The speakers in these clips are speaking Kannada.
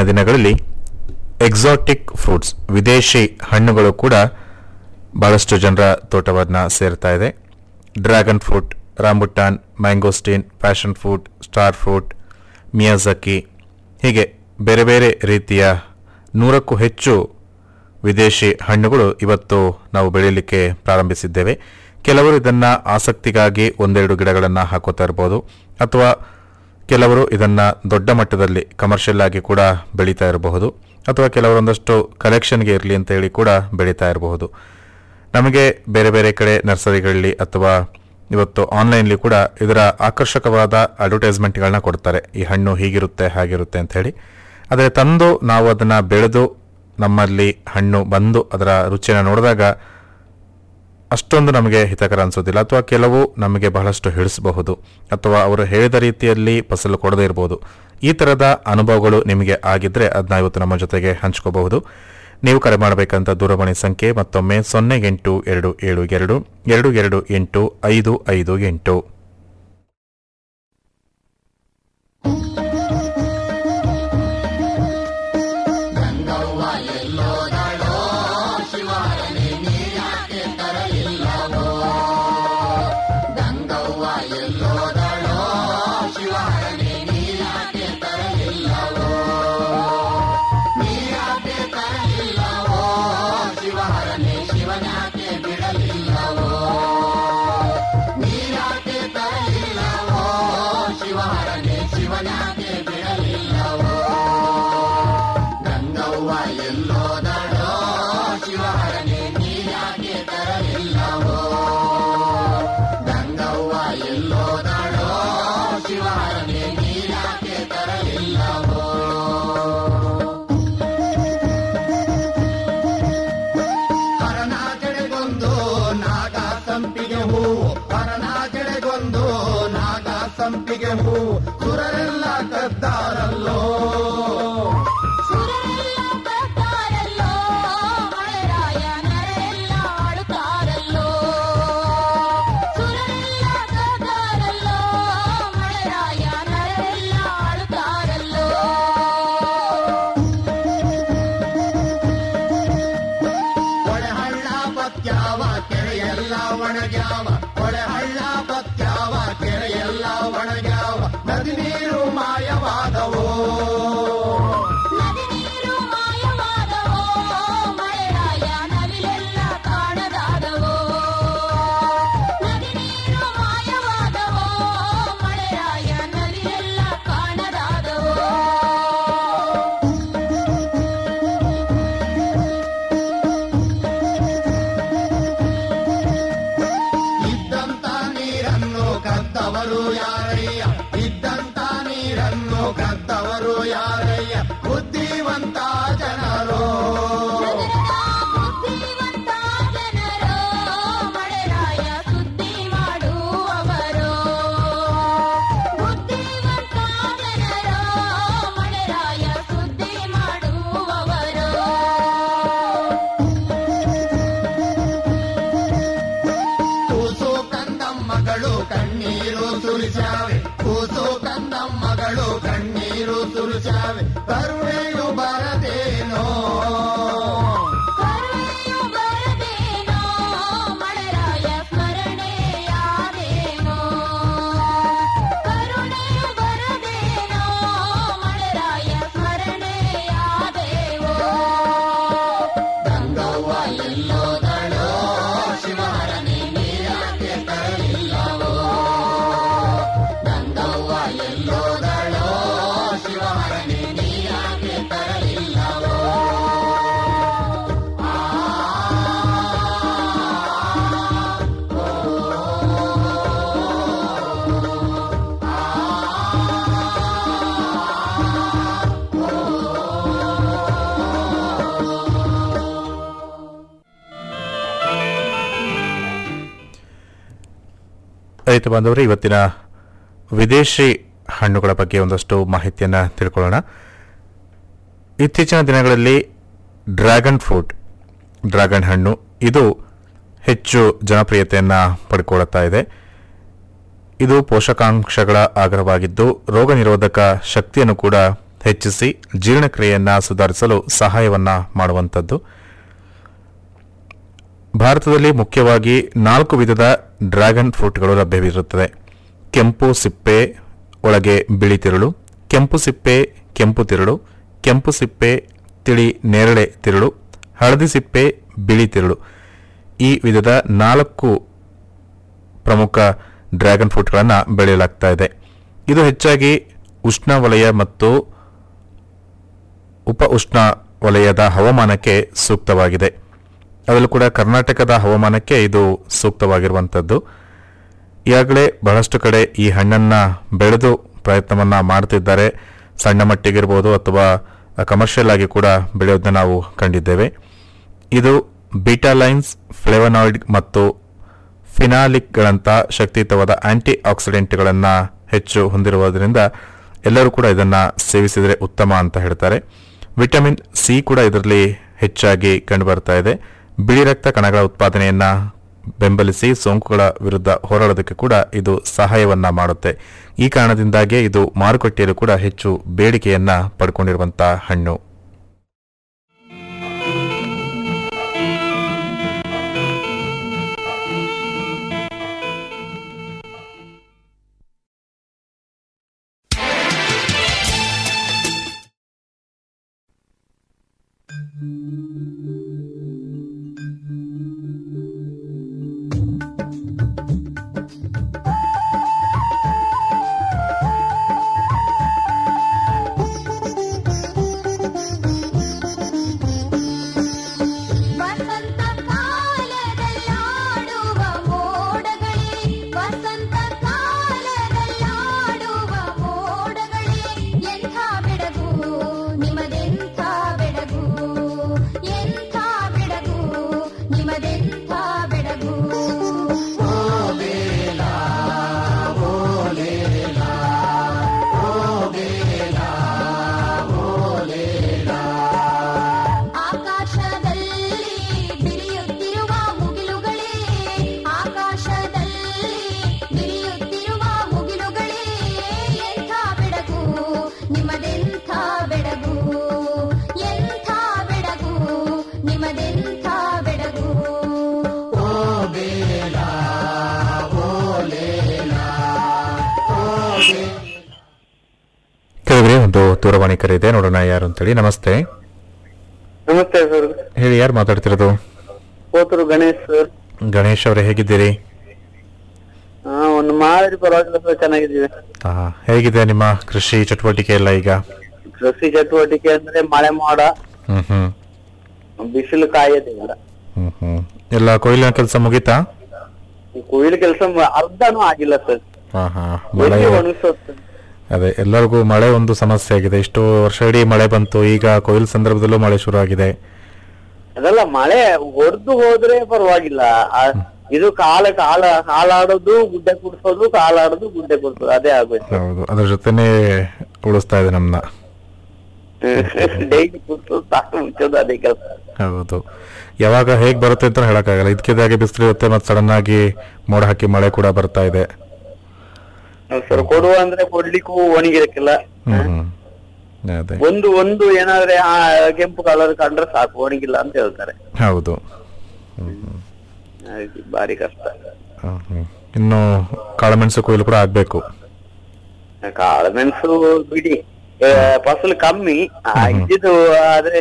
ದಿನಗಳಲ್ಲಿ ಎಕ್ಸಾಟಿಕ್ ಫ್ರೂಟ್ಸ್ ವಿದೇಶಿ ಹಣ್ಣುಗಳು ಕೂಡ ಬಹಳಷ್ಟು ಜನರ ತೋಟವನ್ನು ಸೇರ್ತಾ ಇದೆ dragon fruit rambutan mangosteen passion fruit star fruit Miyazaki ಹೀಗೆ ಬೇರೆ ಬೇರೆ ರೀತಿಯ ನೂರಕ್ಕೂ ಹೆಚ್ಚು ವಿದೇಶಿ ಹಣ್ಣುಗಳು ಇವತ್ತು ನಾವು ಬೆಳೀಲಿಕ್ಕೆ ಪ್ರಾರಂಭಿಸಿದ್ದೇವೆ ಕೆಲವರು ಇದನ್ನು ಆಸಕ್ತಿಗಾಗಿ ಒಂದೆರಡು ಗಿಡಗಳನ್ನು ಹಾಕೋತಾ ಇರ್ಬೋದು ಅಥವಾ ಕೆಲವರು ಇದನ್ನು ದೊಡ್ಡ ಮಟ್ಟದಲ್ಲಿ ಕಮರ್ಷಿಯಲ್ ಆಗಿ ಕೂಡ ಬೆಳೀತಾ ಇರಬಹುದು ಅಥವಾ ಕೆಲವರೊಂದಷ್ಟು ಕಲೆಕ್ಷನ್ಗೆ ಇರಲಿ ಅಂತ ಹೇಳಿ ಕೂಡ ಬೆಳೀತಾ ಇರಬಹುದು ನಮಗೆ ಬೇರೆ ಬೇರೆ ಕಡೆ ನರ್ಸರಿಗಳಲ್ಲಿ ಅಥವಾ ಇವತ್ತು ಆನ್ಲೈನ್ಲಿ ಕೂಡ ಇದರ ಆಕರ್ಷಕವಾದ ಅಡ್ವರ್ಟೈಸ್ಮೆಂಟ್ಗಳನ್ನ ಕೊಡ್ತಾರೆ ಈ ಹಣ್ಣು ಹೀಗಿರುತ್ತೆ ಹಾಗಿರುತ್ತೆ ಅಂತ ಹೇಳಿ ಆದರೆ ತಂದು ನಾವು ಅದನ್ನು ಬೆಳೆದು ನಮ್ಮಲ್ಲಿ ಹಣ್ಣು ಬಂದು ಅದರ ರುಚಿಯನ್ನು ನೋಡಿದಾಗ ಅಷ್ಟೊಂದು ನಮಗೆ ಹಿತಕರ ಅನಿಸೋದಿಲ್ಲ ಅಥವಾ ಕೆಲವು ನಮಗೆ ಬಹಳಷ್ಟು ಹಿಡಿಸಬಹುದು ಅಥವಾ ಅವರು ಹೇಳಿದ ರೀತಿಯಲ್ಲಿ ಫಸಲು ಕೊಡದೇ ಇರಬಹುದು ಈ ಥರದ ಅನುಭವಗಳು ನಿಮಗೆ ಆಗಿದ್ರೆ ಅದನ್ನ ಇವತ್ತು ನಮ್ಮ ಜೊತೆಗೆ ಹಂಚ್ಕೋಬಹುದು ನೀವು ಕರೆ ಮಾಡಬೇಕಂತ ದೂರವಾಣಿ ಸಂಖ್ಯೆ ಮತ್ತೊಮ್ಮೆ ಸೊನ್ನೆ ಎಂಟು ಎರಡು ಏಳು ಎರಡು ಎರಡು ಎರಡು ಎಂಟು ಐದು ಐದು ಎಂಟು ಹರನಾಚೆಡೆಗೊಂದು ನಾಗ ಸಂಪಿಗೆ ಹೂವು ಹರನಾಚೆಡೆಗೊಂದು ನಾಗ ಸಂಪಿಗೆ ಹೂವು ಸುರರೆಲ್ಲ ಕದ್ದಾರಲ್ಲೋ ಸುರರೆಲ್ಲ ಬರ್ತಾರಲ್ಲೋ ಮಳೆರಾಯ ನರೆಲ್ಲ ಆಡುತ್ತಾರಲ್ಲೋ ಸುರರೆಲ್ಲ ಬರ್ತಾರಲ್ಲೋ ಮಳೆರಾಯ ನರೆಲ್ಲ ಆಡುತ್ತಾರಲ್ಲೋ ಹೊಳೆಹಳ್ಳ ಬತ್ಯಾವ ಕೆರೆಯೆಲ್ಲ ಒಣಗ್ಯಾವ ಹೊಳೆಹಳ್ಳ ಬತ್ಯಾವ ಕೆರೆಯೆಲ್ಲ ಒಣಗ್ಯಾವ ನದಿ ನೀರು ಮಾಯವಾದವೋ ನದಿ ನೀರು ಮಾಯವಾದವೋ ಮಳೆರಾಯ ನವಿಲೆಲ್ಲ ಕಾಣದಾದವೋ ನದಿ ನೀರು ಮಾಯವಾದವೋ ಮಳೆರಾಯ ನವಿಲೆಲ್ಲ ಕಾಣದಾದವೋ ಇದ್ದಂತ ನೀರನ್ನು ಕದ್ದವರು ಯಾರಯ್ಯ ಇದ್ದಂತ ನೀರನ್ನು ಕದ್ದವರು ಯಾರಯ್ಯ ಬುದ್ಧಿವಂತ ಜನರು ಬುದ್ಧಿವಂತ ಜನರೋ ಮಳೆರಾಯ ಸುದ್ದಿ ಮಾಡುವವರು ಬುದ್ಧಿವಂತ ಜನರೋ ಮಳೆರಾಯ ಸುದ್ದಿ ಮಾಡುವವರು ಕೂಸು ಕಂದಮ್ಮಗಳು ಕಣ್ಣೀರು ಸುರಿಸಾವೆ ಕೂಸು ಕಂದಮ್ಮಗಳು ಕಣ್ಣೀರು ಸುರಿಸಾವೆ ಕರುಣೆಯು ಬರದೇನೋ ಕರುಣೆಯು ಬರದೇನೋ ಮಳೆರಾಯ ಸ್ಮರಣೆಯಾದೇನೋ ಕರುಣೆಯು ಬರದೇನೋ ಮಳೆರಾಯ ಸ್ಮರಣೆಯಾದೇವೋ ಗಂಗವ್ವ ಎಲ್ಲೋದಳೋ ಶಿವಹರನೆ ನೀರಾಕೆ ತರಲಿಲ್ಲವೋ ಗಂಗವ್ವ ಎಲ್ಲೋದಳೋ ಶಿವಹರನೆ ನೀರಾಕೆ ತರಲಿಲ್ಲವೋ ರೈತ ಬಾಂಧವರೇ ಇವತ್ತಿನ ವಿದೇಶಿ ಹಣ್ಣುಗಳ ಬಗ್ಗೆ ಒಂದಷ್ಟು ಮಾಹಿತಿಯನ್ನು ತಿಳ್ಕೊಳ್ಳೋಣ ಇತ್ತೀಚಿನ ದಿನಗಳಲ್ಲಿ ಡ್ರ್ಯಾಗನ್ ಫ್ರೂಟ್ ಡ್ರ್ಯಾಗನ್ ಹಣ್ಣು ಇದು ಹೆಚ್ಚು ಜನಪ್ರಿಯತೆಯನ್ನು ಪಡ್ಕೊಳ್ಳುತ್ತಾ ಇದೆ ಇದು ಪೋಷಕಾಂಶಗಳ ಆಗ್ರಹವಾಗಿದ್ದು ರೋಗ ನಿರೋಧಕ ಶಕ್ತಿಯನ್ನು ಕೂಡ ಹೆಚ್ಚಿಸಿ ಜೀರ್ಣಕ್ರಿಯೆಯನ್ನು ಸುಧಾರಿಸಲು ಸಹಾಯವನ್ನ ಮಾಡುವಂಥದ್ದು ಭಾರತದಲ್ಲಿ ಮುಖ್ಯವಾಗಿ ನಾಲ್ಕು ವಿಧದ ಡ್ರ್ಯಾಗನ್ ಫ್ರೂಟ್ಗಳು ಲಭ್ಯವಿರುತ್ತದೆ ಕೆಂಪು ಸಿಪ್ಪೆ ಒಳಗೆ ಬಿಳಿ ತಿರುಳು ಕೆಂಪು ಸಿಪ್ಪೆ ಕೆಂಪು ತಿರುಳು ಕೆಂಪು ಸಿಪ್ಪೆ ತಿಳಿ ನೇರಳೆ ತಿರುಳು ಹಳದಿ ಸಿಪ್ಪೆ ಬಿಳಿ ತಿರುಳು ಈ ವಿಧದ ನಾಲ್ಕು ಪ್ರಮುಖ ಡ್ರ್ಯಾಗನ್ ಫ್ರೂಟ್ಗಳನ್ನು ಬೆಳೆಯಲಾಗ್ತಾ ಇದೆ ಇದು ಹೆಚ್ಚಾಗಿ ಉಷ್ಣವಲಯ ಮತ್ತು ಉಪ ಉಷ್ಣ ವಲಯದ ಹವಾಮಾನಕ್ಕೆ ಸೂಕ್ತವಾಗಿದೆ ಅದರಲ್ಲೂ ಕೂಡ ಕರ್ನಾಟಕದ ಹವಾಮಾನಕ್ಕೆ ಇದು ಸೂಕ್ತವಾಗಿರುವಂಥದ್ದು ಈಗಾಗಲೇ ಬಹಳಷ್ಟು ಕಡೆ ಈ ಹಣ್ಣನ್ನ ಬೆಳೆದು ಪ್ರಯತ್ನವನ್ನ ಮಾಡ್ತಿದ್ದಾರೆ ಸಣ್ಣ ಮಟ್ಟಿಗಿರ್ಬೋದು ಅಥವಾ ಕಮರ್ಷಿಯಲ್ ಆಗಿ ಕೂಡ ಬೆಳೆಯೋದನ್ನ ನಾವು ಕಂಡಿದ್ದೇವೆ ಇದು ಬೀಟಾಲೈನ್ಸ್ ಫ್ಲೇವನಾಯ್ಡ್ ಮತ್ತು ಫಿನಾಲಿಕ್ಗಳಂಥ ಶಕ್ತಿಯುತವಾದ ಆಂಟಿ ಆಕ್ಸಿಡೆಂಟ್ಗಳನ್ನು ಹೆಚ್ಚು ಹೊಂದಿರುವುದರಿಂದ ಎಲ್ಲರೂ ಕೂಡ ಇದನ್ನು ಸೇವಿಸಿದರೆ ಉತ್ತಮ ಅಂತ ಹೇಳ್ತಾರೆ ವಿಟಮಿನ್ ಸಿ ಕೂಡ ಇದರಲ್ಲಿ ಹೆಚ್ಚಾಗಿ ಕಂಡುಬರ್ತಾ ಇದೆ ಬಿಳಿ ರಕ್ತ ಕಣಗಳ ಉತ್ಪಾದನೆಯನ್ನ ಬೆಂಬಲಿಸಿ ಸೋಂಕುಗಳ ವಿರುದ್ಧ ಹೋರಾಡೋದಕ್ಕೆ ಕೂಡ ಇದು ಸಹಾಯವನ್ನ ಮಾಡುತ್ತೆ ಈ ಕಾರಣದಿಂದಾಗಿ ಇದು ಮಾರುಕಟ್ಟೆಯಲ್ಲೂ ಕೂಡ ಹೆಚ್ಚು ಬೇಡಿಕೆಯನ್ನ ಪಡ್ಕೊಂಡಿರುವಂತಹ ಹಣ್ಣು ವಸಂತ ಕಾಲದಲ್ಲಾಡುವ ಮೋಡಗಳೇ ವಸಂತ ಕಾಲದಲ್ಲಾಡುವ ಮೋಡಗಳೇ ಎಂಥ ಬೆಡಗು ನಿಮದೆಂಥ ಬೆಡಗು ಎಂಥ ಬೆಡಗು ನಿಮದೆಂಥ ಬೆಡಗು ಆಕಾಶದಲ್ಲಿ ಬಿರಿಯುತ್ತಿರುವ ಮುಗಿಲುಗಳೇ ಆಕಾಶದಲ್ಲಿ ಬಿರಿಯುತ್ತಿರುವ ಮುಗಿಲುಗಳೇ ಎಂಥ ಬೆಡಗು ನಿಮ್ಮದೆಂಥ ಬೆಡಗು ಎಂಥ ಬೆಡಗು ನಿಮ್ಮದೆಂಥ ಬೆಡಗು ಕೆಲವರೇ ಒಂದು ದೂರವಾಣಿ ಕರೆ ಇದೆ ನೋಡೋಣ ಯಾರು ಅಂತೇಳಿ ನಮಸ್ತೆ ನಮಸ್ತೆ ಸರ್ ಹೇಳಿ ಯಾರು ಮಾತಾಡ್ತಿರೋದು ಕೋತೂರು ಗಣೇಶ್ ಸರ್ ಗಣೇಶ್ ಅವರೇ ಹೇಗಿದ್ದೀರಿ ಹಾ ಒಂದು ಮಾದರಿ ಪರವಾಗಿಲ್ಲ ಸರ್ ಚೆನ್ನಾಗಿದ್ದೀವಿ ಆ, ಹೇಗಿದೆ ನಿಮ್ಮ ಕೃಷಿ ಚಟುವಟಿಕೆ ಎಲ್ಲ ಈಗ ಕೃಷಿ ಚಟುವಟಿಕೆ ಅಂದ್ರೆ ಮಳೆ ಮೋಡ ಹ್ಮ್ ಹ್ಮ್ ಬಿಸಿಲು ಕಾಯೋದಿಲ್ಲ ಹ್ಮ್ ಹ್ಮ್ ಎಲ್ಲ ಕೊಯ್ಲಿನ ಕೆಲಸ ಮುಗೀತಾ ಕೊಯ್ಲು ಕೆಲಸ ಅರ್ಧನೂ ಆಗಿಲ್ಲ ಸರ್ ಹಾ ಹಾ ಮಳೆ ಎಲ್ಲಿ ಒಣಗಿಸೋದು ಅದೇ ಎಲ್ಲರಿಗೂ ಮಳೆ ಒಂದು ಸಮಸ್ಯೆ ಆಗಿದೆ ಇಷ್ಟು ವರ್ಷ ಇಡೀ ಮಳೆ ಬಂತು ಈಗ ಕೊಯ್ಲು ಸಂದರ್ಭದಲ್ಲೂ ಮಳೆ ಶುರು ಆಗಿದೆ ಅದಲ್ಲ ಮಳೆ ಹೊಡೆದು ಹೋದ್ರೆ ಪರವಾಗಿಲ್ಲ ಆ, ಇದು ಕಾಲ ಕಾಲ ಕಾಲಾಡೋದು ಗುಡ್ಡೆ ಕುಡ್ಸೋದು ಕಾಲಾಡೋದು ಗುಡ್ಡೆ ಕುಡ್ಸೋದು ಅದೇ ಆಗೋಯ್ತು ಹೌದು ಅದ್ರ ಜೊತೆನೆ ಉಳಿಸ್ತಾ ಇದೆ ನಮ್ಮನ್ನ ಡೈಲಿ ಕುಡ್ಸೋದು ಸಾಕು ಮುಚ್ಚೋದು ಅದೇ ಕೆಲಸ ಹೌದು ಯಾವಾಗ ಹೇಗ್ ಬರುತ್ತೆ ಅಂತ ಹೇಳಕ್ಕಾಗಲ್ಲ ಇದಕ್ಕಿದ್ದಾಗೆ ಬಿಸಿಲು ಇರುತ್ತೆ ಮತ್ತೆ ಸಡನ್ ಆಗಿ ಮೋಡ ಹಾಕಿ ಮಳೆ ಕೂಡ ಬರ್ತಾ ಇದೆ ಸರ್ ಕೊಡುವ ಅಂದ್ರೆ ಕೊಡ್ಲಿಕ್ಕೂ ಒಣಗಿರಕ್ಕಿಲ್ಲ ಹ್ಮ್ ಹ್ಮ್ ಅದೇ ಒಂದು ಒಂದು ಏನಾದ್ರೆ ಆ ಕೆಂಪು ಕಲರ್ ಕಂಡ್ರೆ ಸಾಕು ಒಣಗಿಲ್ಲ ಅಂತ ಹೇಳ್ತಾರೆ ಹೌದು ಹ್ಮ್ ಹ್ಮ್. ಹಾಗೆ ಭಾರಿ ಕಷ್ಟ ಹ್ಮ್ ಹ್ಮ್. ಇನ್ನು ಕಾಳುಮೆಣಸು ಕೊಯ್ಲು ಕೂಡ ಆಗ್ಬೇಕು ಕಾಳುಮೆಣಸು ಬಿಡಿ ಆ, ಫಸಲು ಕಮ್ಮಿ ಆ, ಹ್ಮ್. ಇದ್ದಿದ್ದು ಆದ್ರೆ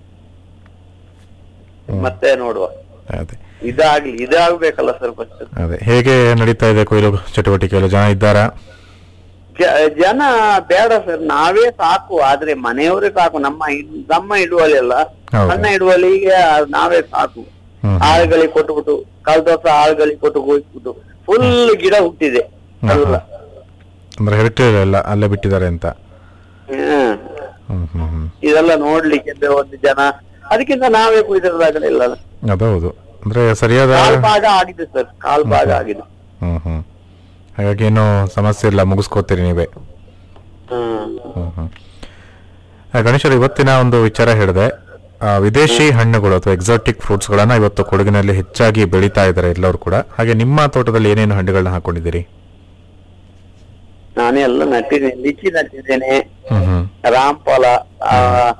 ಮತ್ತೆ ನೋಡುವ ಅದೇ ಇದಾಗ್ಲಿ ಇದಾಗ್ಬೇಕಲ್ಲ ಸರ್ ಫಸ್ಟ್ ಅದೇ ಹೇಗೆ ನಡೀತಾ ಇದೆ ಕೊಯ್ಲು ಚಟುವಟಿಕೆಗಳು ಜನ ಇದ್ದಾರಾ ಜನ ಬೇಡ ಸರ್ ನಾವೇ ಸಾಕು ಆದ್ರೆ ಮನೆಯವರೇ ಸಾಕು ನಮ್ಮ ಇಡ್- ನಮ್ಮ ಇಡುವಲ್ಲಿ ಅಲ್ಲ ಹೌದು. ಸಣ್ಣ ಇಡುವಲ್ಲಿಗೆ ನಾವೇ ಸಾಕು ಹ್ಮ್. ಆಳುಗಳಿಗೆ ಕೊಟ್ಟುಬಿಟ್ಟು ಕಳೆದ ವರ್ಷ ಆಳುಗಳಿಗೆ ಕೊಟ್ಟು ಹೋಗ್ಬಿಟ್ಟು ಫುಲ್ ಗಿಡ ಹುಟ್ಟಿದೆ ಹಾ, ಅಲ್ಲ ಹಾ. ಅಂದ್ರೆ ಹೇಳ್ತಿರಲಿಲ್ಲ ಅಲ್ಲೇ ಬಿಟ್ಟಿದ್ದಾರೆ ಅಂತ ಹ್ಮ್. ಹ್ಮ್ ಹ್ಮ್ ಹ್ಮ್ ಇದೆಲ್ಲ ನೋಡ್ಲಿಕ್ಕೆ ಅಂದ್ರೆ ಒಂದು ಜನ ಅದಕ್ಕಿಂತ ನಾವೇ ಕುಯ್ದಿರೋದಾಗಲಿಲ್ಲ ಅದೌದು ಅಂದ್ರೆ ಸರಿಯಾದ ಕಾಲ್ ಭಾಗ ಆಗಿದೆ ಸರ್ ಕಾಲ್ ಭಾಗ ಆಗಿದೆ ಹ್ಮ್ ಹ್ಮ್ ಹಾಗಾಗಿ ಏನು ಸಮಸ್ಯೆ ಇಲ್ಲ ಮುಗಿಸ್ಕೋತೀರಿ ನೀವೇ ಹ್ಮ್ ಹ್ಮ್ ಹ್ಮ್ ಆ, ಗಣೇಶರು ಇವತ್ತಿನ ಒಂದು ವಿಚಾರ ಹೇಳಿದೆ ಆ, ವಿದೇಶಿ ಹಣ್ಣುಗಳು ಅಥವಾ ಎಕ್ಸಾಟಿಕ್ ಫ್ರೂಟ್ಸ್ ಗಳನ್ನ ಇವತ್ತು ಕೊಡಗಿನಲ್ಲಿ ಹೆಚ್ಚಾಗಿ ಬೆಳೀತಾ ಇದ್ದಾರೆ ಎಲ್ಲರೂ ಕೂಡ ಹಾಗೆ ನಿಮ್ಮ ತೋಟದಲ್ಲಿ ಏನೇನು ಹಣ್ಣುಗಳನ್ನ ಹಾಕೊಂಡಿದ್ದೀರಿ ನಾನೇ ಎಲ್ಲ ನಟ್ಟಿದ್ದೇನೆ ಲಿಚಿ ನಟ್ಟಿದ್ದೇನೆ ಹ್ಮ್ ಹ್ಮ್ ರಾಮ್ಫಲ ಆ,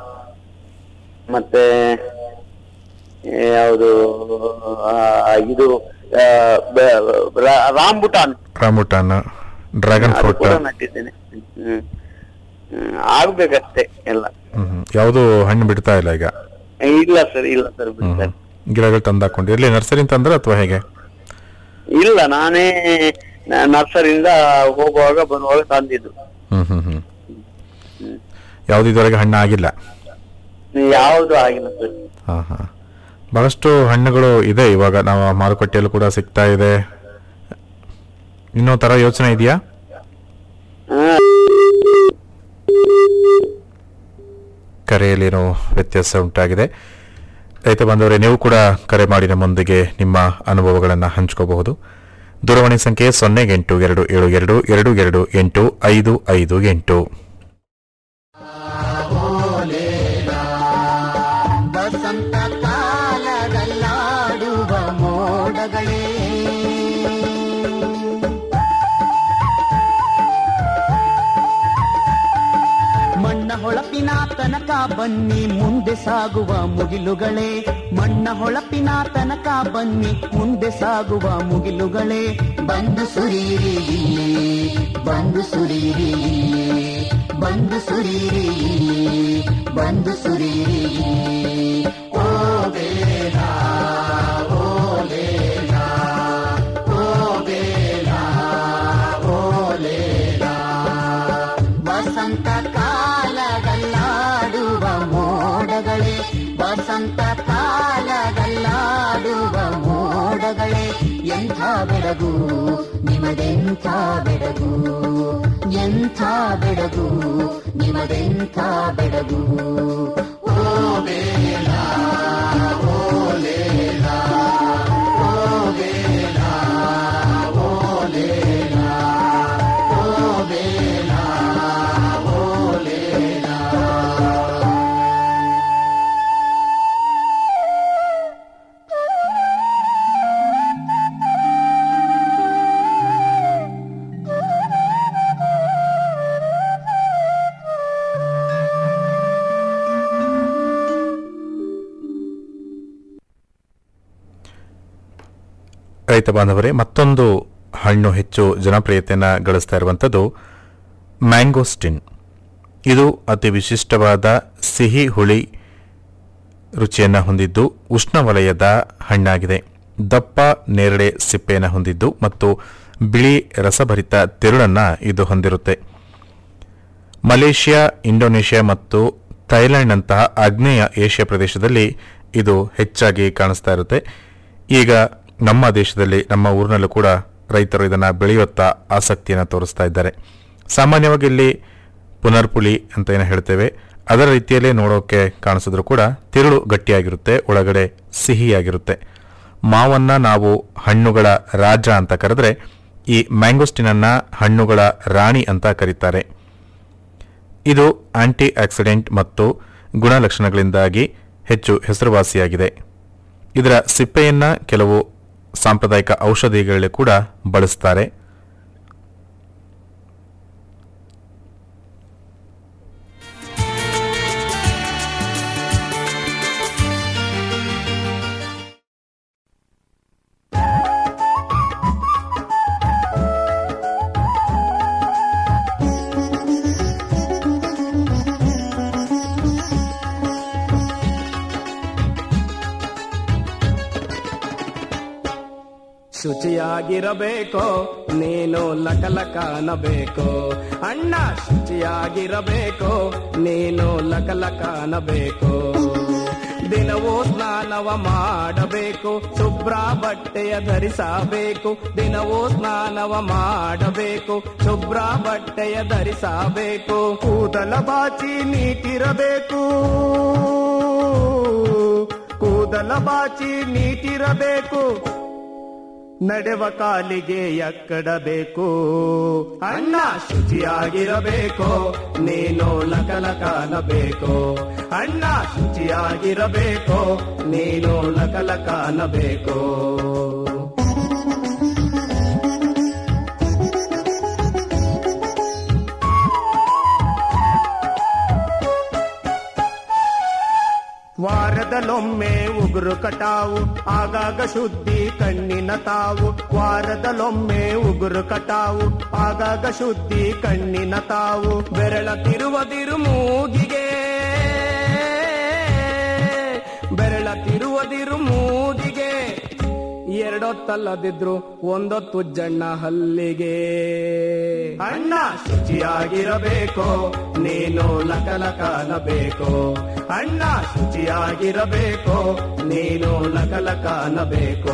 ಮತ್ತೆ ಯಾವುದು ಇದು ಆ, ಬ- ರ- ರಾಂಬುಟಾನ್ ರಾಮುಟಾನ್ ಡ್ರ್ಯಾಗನ್ ಅದು ಫ್ರೂಟ್ ಕೂಡ ನಟ್ಟಿದ್ದೇನೆ ಹ್ಮ್ ಹ್ಮ್, ಆಗ್ಬೇಕಷ್ಟೇ ಎಲ್ಲ ಹ್ಮ್ ಹ್ಮ್. ಯಾವುದು ಹಣ್ಣು ಬಿಡ್ತಾ ಇಲ್ಲ ಈಗ ಇಲ್ಲ ಸರ್ ಇಲ್ಲ ಸರ್ ಹ್ಮ್ ಹ್ಮ್. ಗಿಡಗಳು ತಂದಾಕೊಂಡು ಎಲ್ಲಿ ನರ್ಸರಿ ತಂದ್ರೆ ಅಥವಾ ಹೇಗೆ ಇಲ್ಲ ನಾನೇ ನ- ನರ್ಸರಿಯಿಂದ ಹೋಗುವಾಗ ಬರುವಾಗ ತಂದಿದ್ದು ಹ್ಮ್ ಹ್ಮ್ ಹ್ಮ್ ಯಾವ್ದು ಇದುವರೆಗೆ ಹಣ್ಣು ಆಗಿಲ್ಲ ಯಾವುದು ಆಗಿಲ್ಲ ಸರ್ ಹಾ ಹಾ ಬಹಳಷ್ಟು ಹಣ್ಣುಗಳು ಇದೆ ಇವಾಗ ನಾವು ಮಾರುಕಟ್ಟೆಯಲ್ಲೂ ಕೂಡ ಸಿಗ್ತಾ ಇದೆ ಇನ್ನೂ ತರ ಯೋಚನೆ ಇದೆಯಾ ಹಾ ಕರೆಯಲ್ಲೇನೋ ವ್ಯತ್ಯಾಸ ಉಂಟಾಗಿದೆ ರೈತ ಬಂದವರೇ ನೀವು ಕೂಡ ಕರೆ ಮಾಡಿ ನಮ್ಮೊಂದಿಗೆ ನಿಮ್ಮ ಅನುಭವಗಳನ್ನು ಹಂಚ್ಕೋಬಹುದು ದೂರವಾಣಿ ಸಂಖ್ಯೆ ಸೊನ್ನೆ ಎಂಟು ಎರಡು ಏಳು ಎರಡು ಎರಡು ಎರಡು ಎಂಟು ಐದು ಐದು ಎಂಟು ವಸಂತ ಕಾಲದಲ್ಲಾಡುವ ಮೋಡಗಳೇ ಮಣ್ಣ ಹೊಳಪಿನ ತನಕ ಬನ್ನಿ ಮುಂದೆ ಸಾಗುವ ಮುಗಿಲುಗಳೇ ಮಣ್ಣ ಹೊಳಪಿನ ತನಕ ಬನ್ನಿ ಮುಂದೆ ಸಾಗುವ ಮುಗಿಲುಗಳೇ ಬಂದು ಸುರೀರಿ ಇಲ್ಲಿ ಬಂದು ಸುರೀರಿ ಇಲ್ಲಿ ಬಂದು ಸುರೀರಿ ಇಲ್ಲಿ ಬಂದು ಸುರೀರಿ ಇಲ್ಲಿ ಓ ಬೇಡ ಓ ಲೇಲ ಓ ಬೇಡ ಓ ಲೇಲ ವಸಂತ ಕಾಲದಲ್ಲಾಡುವ ಮೋಡಗಳೇ ವಸಂತ ಕಾಲದಲ್ಲಾಡುವ ಮೋಡಗಳೇ ಎಂಥ ಬೆಳಗು ನಿಮದೆಂಥ ಬೆಳಗು ಎಂಥ ಬೆಳಗು ನಿಮದೆಂಥ ಬೆಳಗು ಓ ಬೇಡ ಓ ಲೇಲ ಓ ಬೇಡ ಓ ಲೇಲ ಓ ಬೇಡ ಓ ಲೇಲ ರೈತ ಬಾಂಧವರೇ ಮತ್ತೊಂದು ಹಣ್ಣು ಹೆಚ್ಚು ಜನಪ್ರಿಯತೆಯನ್ನು ಗಳಿಸ್ತಾ ಇರುವಂಥದ್ದು ಮ್ಯಾಂಗೋಸ್ಟಿನ್ ಇದು ಅತಿ ವಿಶಿಷ್ಟವಾದ ಸಿಹಿ ಹುಳಿ ರುಚಿಯನ್ನು ಹೊಂದಿದ್ದು ಉಷ್ಣವಲಯದ ಹಣ್ಣಾಗಿದೆ ದಪ್ಪ ನೇರಳೆ ಸಿಪ್ಪೆಯನ್ನು ಹೊಂದಿದ್ದು ಮತ್ತು ಬಿಳಿ ರಸಭರಿತ ತಿರುಳನ್ನು ಇದು ಹೊಂದಿರುತ್ತೆ ಮಲೇಷ್ಯಾ ಇಂಡೋನೇಷ್ಯಾ ಮತ್ತು ಥೈಲ್ಯಾಂಡ್ನಂತಹ ಆಗ್ನೇಯ ಏಷ್ಯಾ ಪ್ರದೇಶದಲ್ಲಿ ಇದು ಹೆಚ್ಚಾಗಿ ಕಾಣಿಸ್ತಾ ಇರುತ್ತೆ ಈಗ ನಮ್ಮ ದೇಶದಲ್ಲಿ ನಮ್ಮ ಊರಿನಲ್ಲೂ ಕೂಡ ರೈತರು ಇದನ್ನು ಬೆಳೆಯುತ್ತಾ ಆಸಕ್ತಿಯನ್ನು ತೋರಿಸ್ತಾ ಇದ್ದಾರೆ ಸಾಮಾನ್ಯವಾಗಿ ಇಲ್ಲಿ ಪುನರ್ಪುಳಿ ಅಂತ ಏನು ಹೇಳ್ತೇವೆ ಅದರ ರೀತಿಯಲ್ಲೇ ನೋಡೋಕೆ ಕಾಣಿಸಿದ್ರು ಕೂಡ ತಿರುಳು ಗಟ್ಟಿಯಾಗಿರುತ್ತೆ ಒಳಗಡೆ ಸಿಹಿಯಾಗಿರುತ್ತೆ ಮಾವನ್ನ ನಾವು ಹಣ್ಣುಗಳ ರಾಜ ಅಂತ ಕರೆದ್ರೆ ಈ ಮ್ಯಾಂಗೋಸ್ಟಿನನ್ನ ಹಣ್ಣುಗಳ ರಾಣಿ ಅಂತ ಕರೀತಾರೆ ಇದು ಆಂಟಿ ಆಕ್ಸಿಡೆಂಟ್ ಮತ್ತು ಗುಣಲಕ್ಷಣಗಳಿಂದಾಗಿ ಹೆಚ್ಚು ಹೆಸರುವಾಸಿಯಾಗಿದೆ ಇದರ ಸಿಪ್ಪೆಯನ್ನ ಕೆಲವು ಸಾಂಪ್ರದಾಯಿಕ ಔಷಧಿಗಳಲ್ಲಿ ಕೂಡ ಬಳಸ್ತಾರೆ ಶುಚಿಯಾಗಿರಬೇಕು ನೀನು ಲಕಲಕ ಅನ್ನಬೇಕು ಅಣ್ಣ ಶುಚಿಯಾಗಿರಬೇಕು ನೀನು ಲಕಲಕ ಅನ್ನಬೇಕು ದಿನವೂ ಸ್ನಾನವ ಮಾಡಬೇಕು ಶುಭ್ರ ಬಟ್ಟೆಯ ಧರಿಸಬೇಕು ದಿನವೂ ಸ್ನಾನವ ಮಾಡಬೇಕು ಶುಭ್ರ ಬಟ್ಟೆಯ ಧರಿಸಬೇಕು ಕೂದಲ ಬಾಚಿ ನೀಟಿರಬೇಕು ಕೂದಲ ಬಾಚಿ ನೀಟಿರಬೇಕು ನಡೆವ ಕಾಲಿಗೆ ಎಕ್ಕಡಬೇಕು ಅಣ್ಣ ಶುಚಿಯಾಗಿರಬೇಕು ನೀನು ಲಕಲಕಾನಬೇಕು ಅಣ್ಣ ಶುಚಿಯಾಗಿರಬೇಕು ನೀನು ಲಕಲಕಾನಬೇಕು ವಾರದಲೊಮ್ಮೆ ಉಗುರು ಕಟಾವು ಆಗಾಗ ಶುದ್ಧಿ ಕಣ್ಣಿನ ತಾವು ವಾರದಲೊಮ್ಮೆ ಉಗುರು ಕಟಾವು ಆಗಾಗ ಶುದ್ಧಿ ಕಣ್ಣಿನ ತಾವು ಬೆರಳ ತಿರುವದಿರು ಮೂಗಿಗೆ ಬೆರಳ ತಿರುವದಿರು ಮೂಗಿಗೆ ಎರಡೊತ್ತಲ್ಲದಿದ್ರು ಒಂದೊತ್ತು ಜಣ್ಣ ಹಲ್ಲಿಗೆ ಅಣ್ಣ ಶುಚಿಯಾಗಿರಬೇಕು ನೀನು ಲಕಲಕಾನಬೇಕು ಅಣ್ಣ ಶುಚಿಯಾಗಿರಬೇಕು ನೀನು ಲಕಲಕಾನಬೇಕು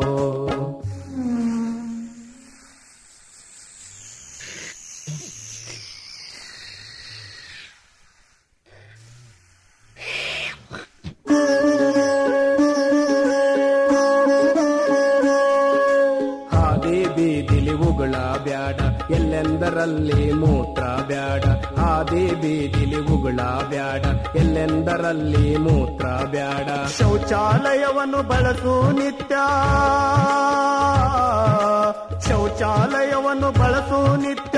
ಹಾದಿ ಬೀದಿಲಿ ಉಗುಳ ಬ್ಯಾಡ ಎಲ್ಲೆಂದರಲ್ಲಿ ಮೂತ್ರ ಬ್ಯಾಡ ಹಾದಿ ಬೀದಿಲಿ ಉಗುಳ ಬ್ಯಾಡ ಎಲ್ಲೆಂದರಲ್ಲಿ ಮೂತ್ರ ಬ್ಯಾಡ ಶೌಚಾಲಯವನ್ನು ಬಳಸು ನಿತ್ಯ ಶೌಚಾಲಯವನ್ನು ಬಳಸು ನಿತ್ಯ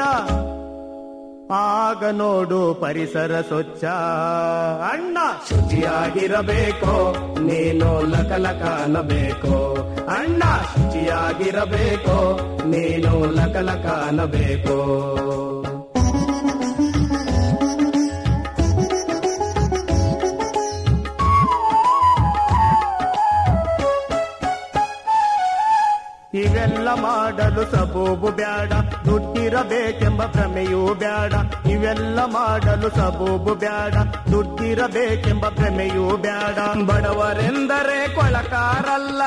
ಆಗ ನೋಡು ಪರಿಸರ ಸ್ವಚ್ಛ ಅಣ್ಣ ಶುಚಿಯಾಗಿರಬೇಕು ನೀನು ಲಕಲಕ ಅನ್ನಬೇಕು ಅಣ್ಣ ಶುಚಿಯಾಗಿರಬೇಕು ನೀನು ಲಕಲಕ ಅನ್ನಬೇಕು ಇವೆಲ್ಲ ಮಾಡಲು ಸಬೂಬು ಬ್ಯಾಡ ದುಡ್ಡಿರಬೇಕೆಂಬ ಭ್ರಮೆಯೂ ಬ್ಯಾಡ ಇವೆಲ್ಲ ಮಾಡಲು ಸಬೂಬು ಬ್ಯಾಡ ದುಡ್ಡಿರಬೇಕೆಂಬ ಭ್ರಮೆಯೂ ಬ್ಯಾಡ ಬಡವರೆಂದರೆ ಕೊಳಕಾರಲ್ಲ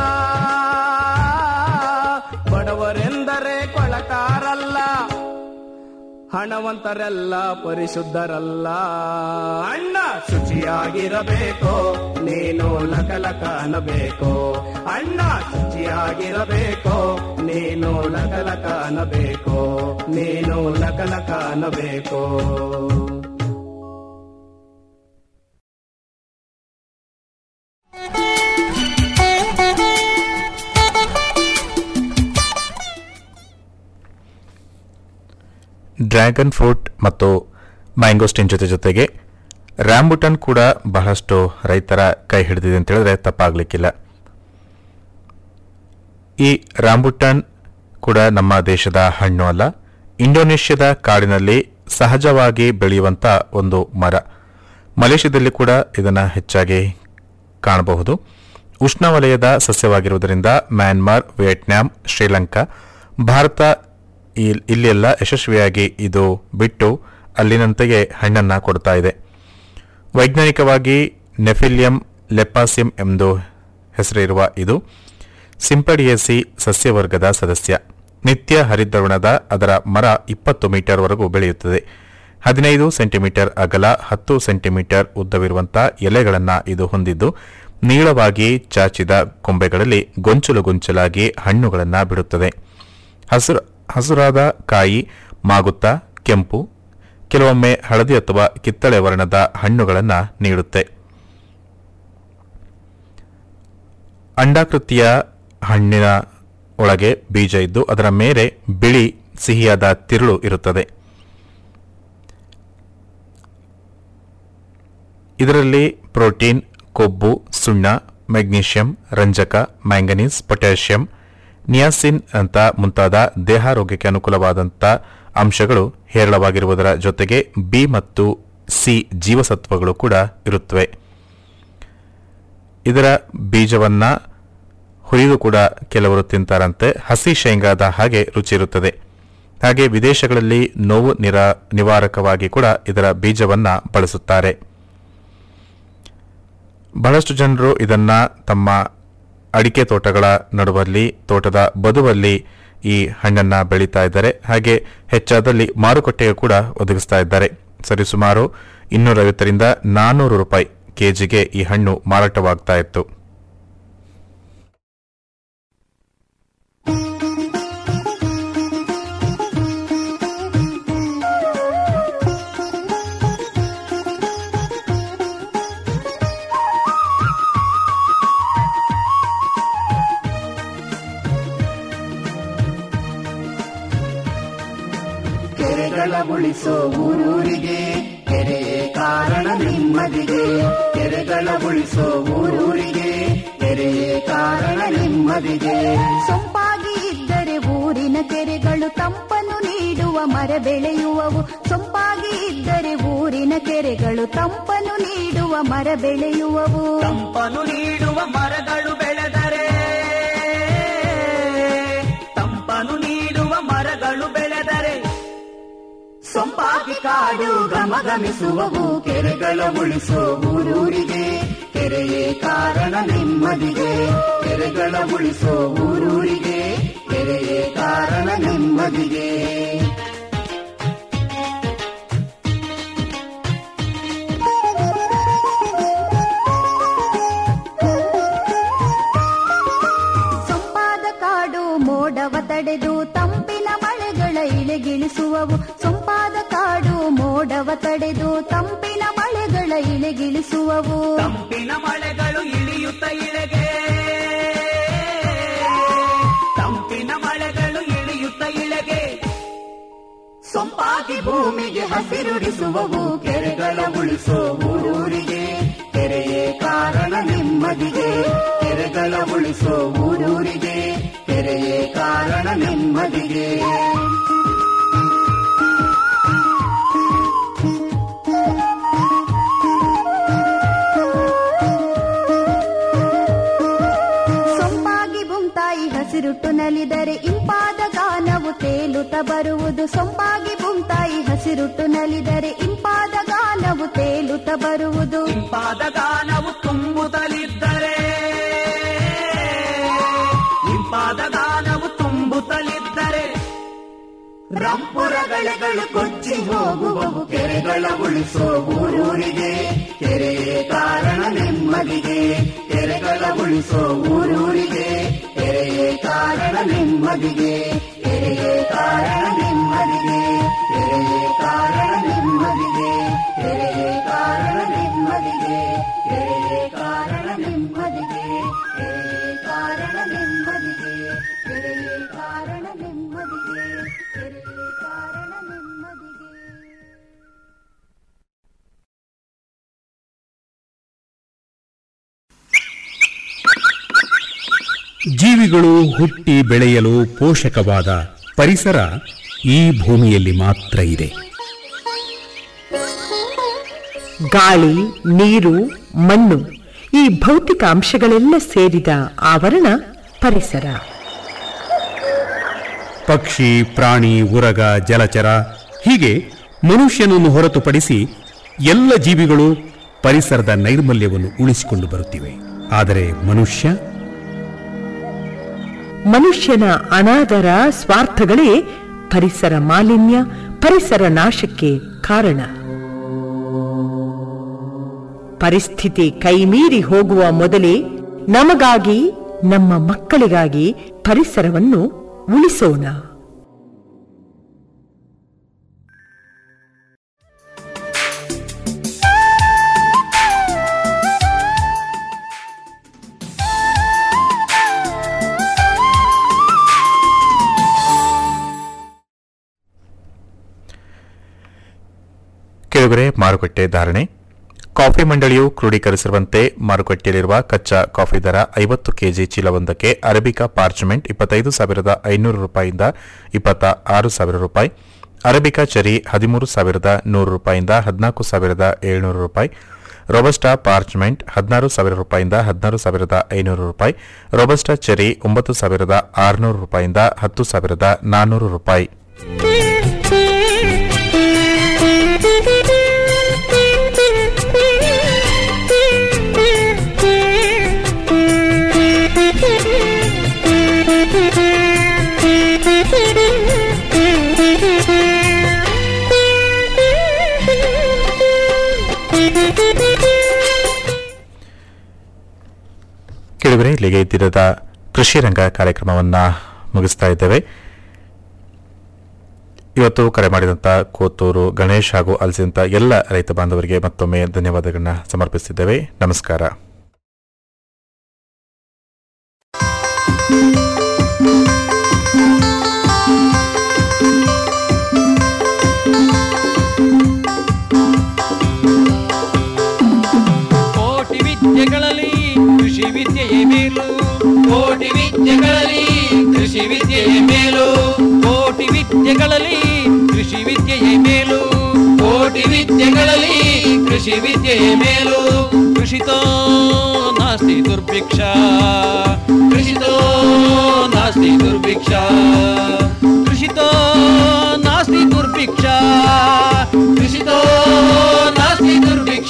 ಬಡವರೆಂದರೆ ಕೊಳಕಾರಲ್ಲ ಹಣವಂತರೆಲ್ಲ ಪರಿಶುದ್ಧರಲ್ಲ ಅಣ್ಣ ಶುಚಿಯಾಗಿರಬೇಕು ನೀನು ಲಕಲಕ ಅನ್ನಬೇಕು ಅಣ್ಣ ಶುಚಿಯಾಗಿರಬೇಕು ನೀನು ಲಕಲಕ ಅನ್ನಬೇಕು ನೀನು ಲಕಲಕ ಅನ್ನಬೇಕು ಡ್ರ್ಯಾಗನ್ ಫ್ರೂಟ್ ಮತ್ತು ಮ್ಯಾಂಗೋಸ್ಟಿನ್ ಜೊತೆ ಜೊತೆಗೆ ರ್ಯಾಂಬುಟನ್ ಕೂಡ ಬಹಳಷ್ಟು ರೈತರ ಕೈ ಹಿಡಿದಿದೆ ಅಂತ ಹೇಳಿದ್ರೆ ತಪ್ಪಾಗ್ಲಿಕ್ಕಿಲ್ಲ ಈ ರಾಂಬುಟನ್ ಕೂಡ ನಮ್ಮ ದೇಶದ ಹಣ್ಣು ಅಲ್ಲ ಇಂಡೋನೇಷ್ಯಾದ ಕಾಡಿನಲ್ಲಿ ಸಹಜವಾಗಿ ಬೆಳೆಯುವಂತ ಒಂದು ಮರ ಮಲೇಷ್ಯಾದಲ್ಲಿ ಕೂಡ ಇದನ್ನು ಹೆಚ್ಚಾಗಿ ಕಾಣಬಹುದು ಉಷ್ಣವಲಯದ ಸಸ್ಯವಾಗಿರುವುದರಿಂದ ಮ್ಯಾನ್ಮಾರ್ ವಿಯೆಟ್ನಾಂ ಶ್ರೀಲಂಕಾ ಭಾರತ ಇಲ್- ಇಲ್ಲೆಲ್ಲ ಯಶಸ್ವಿಯಾಗಿ ಇದು ಬಿಟ್ಟು ಅಲ್ಲಿನಂತೆಯೇ ಹಣ್ಣನ್ನ ಕೊಡ್ತಾ ಇದೆ ವೈಜ್ಞಾನಿಕವಾಗಿ ನೆಫಿಲಿಯಂ ಲೆಪಾಸಿಯಂ ಎಂದು ಹೆಸರಿರುವ ಇದು ಸಿಂಪಡಿಯೇಸಿ ಸಸ್ಯವರ್ಗದ ಸದಸ್ಯ ನಿತ್ಯ ಹರಿದ್ರವಣದ ಅದರ ಮರ ಇಪ್ಪತ್ತು ಮೀಟರ್ವರೆಗೂ ಬೆಳೆಯುತ್ತದೆ ಹದಿನೈದು ಸೆಂಟಿಮೀಟರ್ ಅಗಲ ಹತ್ತು ಸೆಂಟಿಮೀಟರ್ ಉದ್ದವಿರುವಂತಹ ಎಲೆಗಳನ್ನು ಇದು ಹೊಂದಿದ್ದು ನೀಳವಾಗಿ ಚಾಚಿದ ಕೊಂಬೆಗಳಲ್ಲಿ ಗೊಂಚಲು ಗೊಂಚಲಾಗಿ ಹಣ್ಣುಗಳನ್ನು ಬಿಡುತ್ತದೆ ಹಸುರು ಹಸುರಾದ ಕಾಯಿ ಮಾಗುತ್ತ ಕೆಂಪು ಕೆಲವೊಮ್ಮೆ ಹಳದಿ ಅಥವಾ ಕಿತ್ತಳೆ ವರ್ಣದ ಹಣ್ಣುಗಳನ್ನು ನೀಡುತ್ತೆ ಅಂಡಾಕೃತಿಯ ಹಣ್ಣಿನ ಒಳಗೆ ಬೀಜ ಇದ್ದು ಅದರ ಮೇಲೆ ಬಿಳಿ ಸಿಹಿಯಾದ ತಿರುಳು ಇರುತ್ತದೆ ಇದರಲ್ಲಿ ಪ್ರೋಟೀನ್ ಕೊಬ್ಬು ಸುಣ್ಣ ಮೆಗ್ನೀಷಿಯಂ ರಂಜಕ ಮ್ಯಾಂಗನೀಸ್ ಪೊಟ್ಯಾಷಿಯಂ ನಿಯಾಸಿನ್ ಅಂತ ಮುಂತಾದ ದೇಹಾರೋಗ್ಯಕ್ಕೆ ಅನುಕೂಲವಾದಂಥ ಅಂಶಗಳು ಹೇರಳವಾಗಿರುವುದರ ಜೊತೆಗೆ ಬಿ ಮತ್ತು ಸಿ ಜೀವಸತ್ವಗಳು ಕೂಡ ಇರುತ್ತವೆ ಇದರ ಬೀಜವನ್ನ ಹುರಿದು ಕೂಡ ಕೆಲವರು ತಿಂತಾರಂತೆ ಹಸಿ ಶೇಂಗಾದ ಹಾಗೆ ರುಚಿ ಇರುತ್ತದೆ ಹಾಗೆ ವಿದೇಶಗಳಲ್ಲಿ ನೋವು ನಿರ ನಿವಾರಕವಾಗಿ ಕೂಡ ಇದರ ಬೀಜವನ್ನ ಬಳಸುತ್ತಾರೆ ಬಹಳಷ್ಟು ಜನರು ಇದನ್ನ ತಮ್ಮ ಅಡಿಕೆ ತೋಟಗಳ ನಡುವಲ್ಲಿ ತೋಟದ ಬದುವಲ್ಲಿ ಈ ಹಣ್ಣನ್ನ ಬೆಳೀತಾ ಇದ್ದಾರೆ ಹಾಗೆ ಹೆಚ್ಚಾದಲ್ಲಿ ಮಾರುಕಟ್ಟೆಗೆ ಕೂಡ ಒದಗಿಸ್ತಾ ಇದ್ದಾರೆ ಸರಿಸುಮಾರು ಇನ್ನೂರೈವತ್ತರಿಂದ ನಾನ್ನೂರು ರೂಪಾಯಿ ಕೆಜಿಗೆ ಈ ಹಣ್ಣು ಮಾರಾಟವಾಗ್ತಾ ಇತ್ತು ಕೆರೆಗಳ ಉಳಿಸೋ ಊರೂರಿಗೆ ಕೆರೆ ಕಾರಣ ನೆಮ್ಮದಿಗೆ ಕೆರೆಗಳ ಕೆರೆಗಳ ಉಳಿಸೋ ಊರೂರಿಗೆ ಕೆರೆಯೇ ಕಾರಣ ನೆಮ್ಮದಿಗೆ ಸೊಂಪಾಗಿ ಇದ್ದರೆ ಊರಿನ ಕೆರೆಗಳು ತಂಪನ್ನು ನೀಡುವ ಮರ ಬೆಳೆಯುವವು ಸೊಂಪಾಗಿ ಇದ್ದರೆ ಊರಿನ ಕೆರೆಗಳು ತಂಪನ್ನು ನೀಡುವ ಮರ ಬೆಳೆಯುವವು ತಂಪನು ನೀಡುವ ಮರಗಳು ಬೆಳೆದರೆ ತಂಪನು ನೀಡುವ ಮರಗಳು ಬೆಳೆದರೆ ಸೊಂಪಾಗಿ ಕಾಡು ಗಮಗಮಿಸುವವು ಕೆರೆಗಳ ಉಳಿಸೋ ಊರೂರಿಗೆ ಕೆರೆಯೇ ಕಾರಣ ನೆಮ್ಮದಿಗೆ ಕೆರೆಗಳ ಉಳಿಸೋ ಊರೂರಿಗೆ ಕೆರೆಯೇ ಕಾರಣ ನೆಮ್ಮದಿಗೆ ಸೊಂಪಾದ ಕಾಡು ಮೋಡವ ತಡೆದು ತಂಪಿನ ಮಳೆಗಳ ಇಳೆಗಿಳಿಸುವವು ಸೊಂಪಾದ ಕಾಡು ಮೋಡವ ತಡೆದು ತಂಪಿನ ಮಳೆಗಳ ಇಳೆಗಿಳಿಸುವವು ತಂಪಿನ ಮಳೆಗಳು ಇಳಿಯುತ್ತ ಇಳೆಗೆ ತಂಪಿನ ಮಳೆಗಳು ಇಳಿಯುತ್ತ ಇಳೆಗೆ ಸೊಂಪಾಗಿ ಭೂಮಿಗೆ ಹಸಿರುಡಿಸುವವು ಕೆರೆಗಳ ಉಳಿಸೋ ಊರೂರಿಗೆ ಕೆರೆಯೇ ಕಾರಣ ನೆಮ್ಮದಿಗೆ ಕೆರೆಗಳ ಉಳಿಸೋ ಊರೂರಿಗೆ ಕೆರೆಯೇ ಕಾರಣ ನೆಮ್ಮದಿಗೆ ಸೊಂಪಾಗಿ ಬುಂತಾಯಿ ಹಸಿರುಟ್ಟು ನಲಿದರೆ ಇಂಪಾದ ಗಾನವು ತೇಲುತ್ತ ಬರುವುದು ಸೊಂಪಾಗಿ ಬುಂತಾಯಿ ಹಸಿರುಟ್ಟು ನಲಿದರೆ ಇಂಪಾದ ಗಾನವು ತೇಲುತ್ತ ಬರುವುದು ಇಂಪಾದ ಗಾನವು ತುಂಬುತ್ತಲಿದ್ದರೆ ಇಂಪಾದ ಗಾನವು ತುಂಬುತ್ತಲಿದ್ದರೆ ರಂಪುರಗಳೆಗಳು ಕೊಚ್ಚಿ ಹೋಗುವವು ಕೆರೆಗಳ ಉಳಿಸೋ ಊರೂರಿಗೆ ಕೆರೆಯೇ ಕಾರಣ ನೆಮ್ಮದಿಗೆ ಕೆರೆಗಳ ಉಳಿಸೋ ಊರೂರಿಗೆ ಕೆರೆಯೇ ಕಾರಣ ನೆಮ್ಮದಿಗೆ ಕೆರೆಯೇ ಕಾರಣ ನೆಮ್ಮದಿಗೆ ಕೆರೆಯೇ ಕಾರಣ ನೆಮ್ಮದಿಗೆ ಕೆರೆಯೇ ಕಾರಣ ನೆಮ್ಮದಿಗೆ ಕೆರೆಯೇ ಕಾರಣ ನೆಮ್ಮದಿಗೆ ಕೆರೆಯೇ ಕಾರಣ ನೆಮ್ಮದಿಗೆ ಕೆರೆಯೇ ಕಾರಣ ನೆಮ್ಮದಿಗೆ ಕೆರೆಯೇ ಕಾರಣ ನೆಮ್ಮದಿಗೆ ಜೀವಿಗಳು ಹುಟ್ಟಿ ಬೆಳೆಯಲು ಪೋಷಕವಾದ ಪರಿಸರ ಈ ಭೂಮಿಯಲ್ಲಿ ಮಾತ್ರ ಇದೆ ಗಾಳಿ ನೀರು ಮಣ್ಣು ಈ ಭೌತಿಕ ಅಂಶಗಳೆಲ್ಲ ಸೇರಿದ ಆವರಣ ಪರಿಸರ ಪಕ್ಷಿ ಪ್ರಾಣಿ ಉರಗ ಜಲಚರ ಹೀಗೆ ಮನುಷ್ಯನನ್ನು ಹೊರತುಪಡಿಸಿ ಎಲ್ಲ ಜೀವಿಗಳು ಪರಿಸರದ ನೈರ್ಮಲ್ಯವನ್ನು ಉಳಿಸಿಕೊಂಡು ಬರುತ್ತಿವೆ ಆದರೆ ಮನುಷ್ಯ ಮನುಷ್ಯನ ಅನಾದರ ಸ್ವಾರ್ಥಗಳೇ ಪರಿಸರ ಮಾಲಿನ್ಯ ಪರಿಸರ ನಾಶಕ್ಕೆ ಕಾರಣ ಪರಿಸ್ಥಿತಿ ಕೈಮೀರಿ ಹೋಗುವ ಮೊದಲೇ ನಮಗಾಗಿ ನಮ್ಮ ಮಕ್ಕಳಿಗಾಗಿ ಪರಿಸರವನ್ನು ಉಳಿಸೋಣ ಕೆಳಗರೆ ಮಾರುಕಟ್ಟೆ ಧಾರಣೆ ಕಾಫಿ ಮಂಡಳಿಯು ಕ್ರೋಢೀಕರಿಸಿರುವಂತೆ ಮಾರುಕಟ್ಟೆಯಲ್ಲಿರುವ ಕಚ್ಚಾ ಕಾಫಿ ದರ ಐವತ್ತು ಕೆಜಿ ಚೀಲವೊಂದಕ್ಕೆ ಅರಬಿಕಾ ಪಾರ್ಚ್ಮೆಂಟ್ ಇಪ್ಪತ್ತೈದು ಸಾವಿರದ ಐನೂರು ರೂಪಾಯಿಯಿಂದ ಇಪ್ಪತ್ತ ಆರು ಸಾವಿರ ರೂಪಾಯಿ ಅರಬಿಕಾ ಚರಿ ಹದಿಮೂರು ಸಾವಿರದ ನೂರು ರೂಪಾಯಿಯಿಂದ ಹದಿನಾಲ್ಕು ಸಾವಿರದ ಏಳ್ನೂರು ರೂಪಾಯಿ ರೋಬಸ್ಟಾ ಪಾರ್ಚ್ಮೆಂಟ್ ಹದಿನಾರು ಸಾವಿರ ರೂಪಾಯಿಯಿಂದ ಹದಿನಾರು ಸಾವಿರದ ಐನೂರು ರೂಪಾಯಿ ರೋಬಸ್ಟಾ ಚೆರಿ ಒಂಬತ್ತು ಸಾವಿರದ ಆರುನೂರು ರೂಪಾಯಿಯಿಂದ ಹತ್ತು ಸಾವಿರದ ನಾನ್ನೂರು ರೂಪಾಯಿ ಕೆಳಗರೆ ಇಲ್ಲಿಗೆ ಇದ್ದಿರದ ಕೃಷಿ ರಂಗ ಕಾರ್ಯಕ್ರಮವನ್ನ ಮುಗಿಸ್ತಾ ಇದ್ದೇವೆ ಇವತ್ತು ಕರೆ ಮಾಡಿದಂಥ ಕೋತೂರು ಗಣೇಶ್ ಹಾಗೂ ಅಲಸಿದಂಥ ಎಲ್ಲ ರೈತ ಬಾಂಧವರಿಗೆ ಮತ್ತೊಮ್ಮೆ ಧನ್ಯವಾದಗಳನ್ನ ಸಮರ್ಪಿಸಿದ್ದೇವೆ ನಮಸ್ಕಾರ ಕೋಟಿ ವಿದ್ಯೆಗಳಲ್ಲಿ ಕೃಷಿ ವಿದ್ಯೆಯೇ ಮೇಲು ಕೋಟಿ ವಿದ್ಯೆಗಳಲ್ಲಿ ಕೃಷಿ ವಿದ್ಯೆಯೇ ಮೇಲು ಕೋಟಿ ವಿದ್ಯೆಗಳಲ್ಲಿ ಕೃಷಿ ವಿದ್ಯೆಯೇ ಮೇಲು ಕೋಟಿ ವಿದ್ಯೆಗಳಲ್ಲಿ ಕೃಷಿ ವಿದ್ಯೆಯೇ ಮೇಲು ಕೃಷಿತೋ ನಾಸ್ತಿ ದುರ್ಭಿಕ್ಷ ಕೃಷಿತೋ ನಾಸ್ತಿ ದುರ್ಭಿಕ್ಷ ಕೃಷಿತೋ ನಾಸ್ತಿ ದುರ್ಭಿಕ್ಷ ಕೃಷಿತೋ ನಾಸ್ತಿ ದುರ್ಭಿಕ್ಷ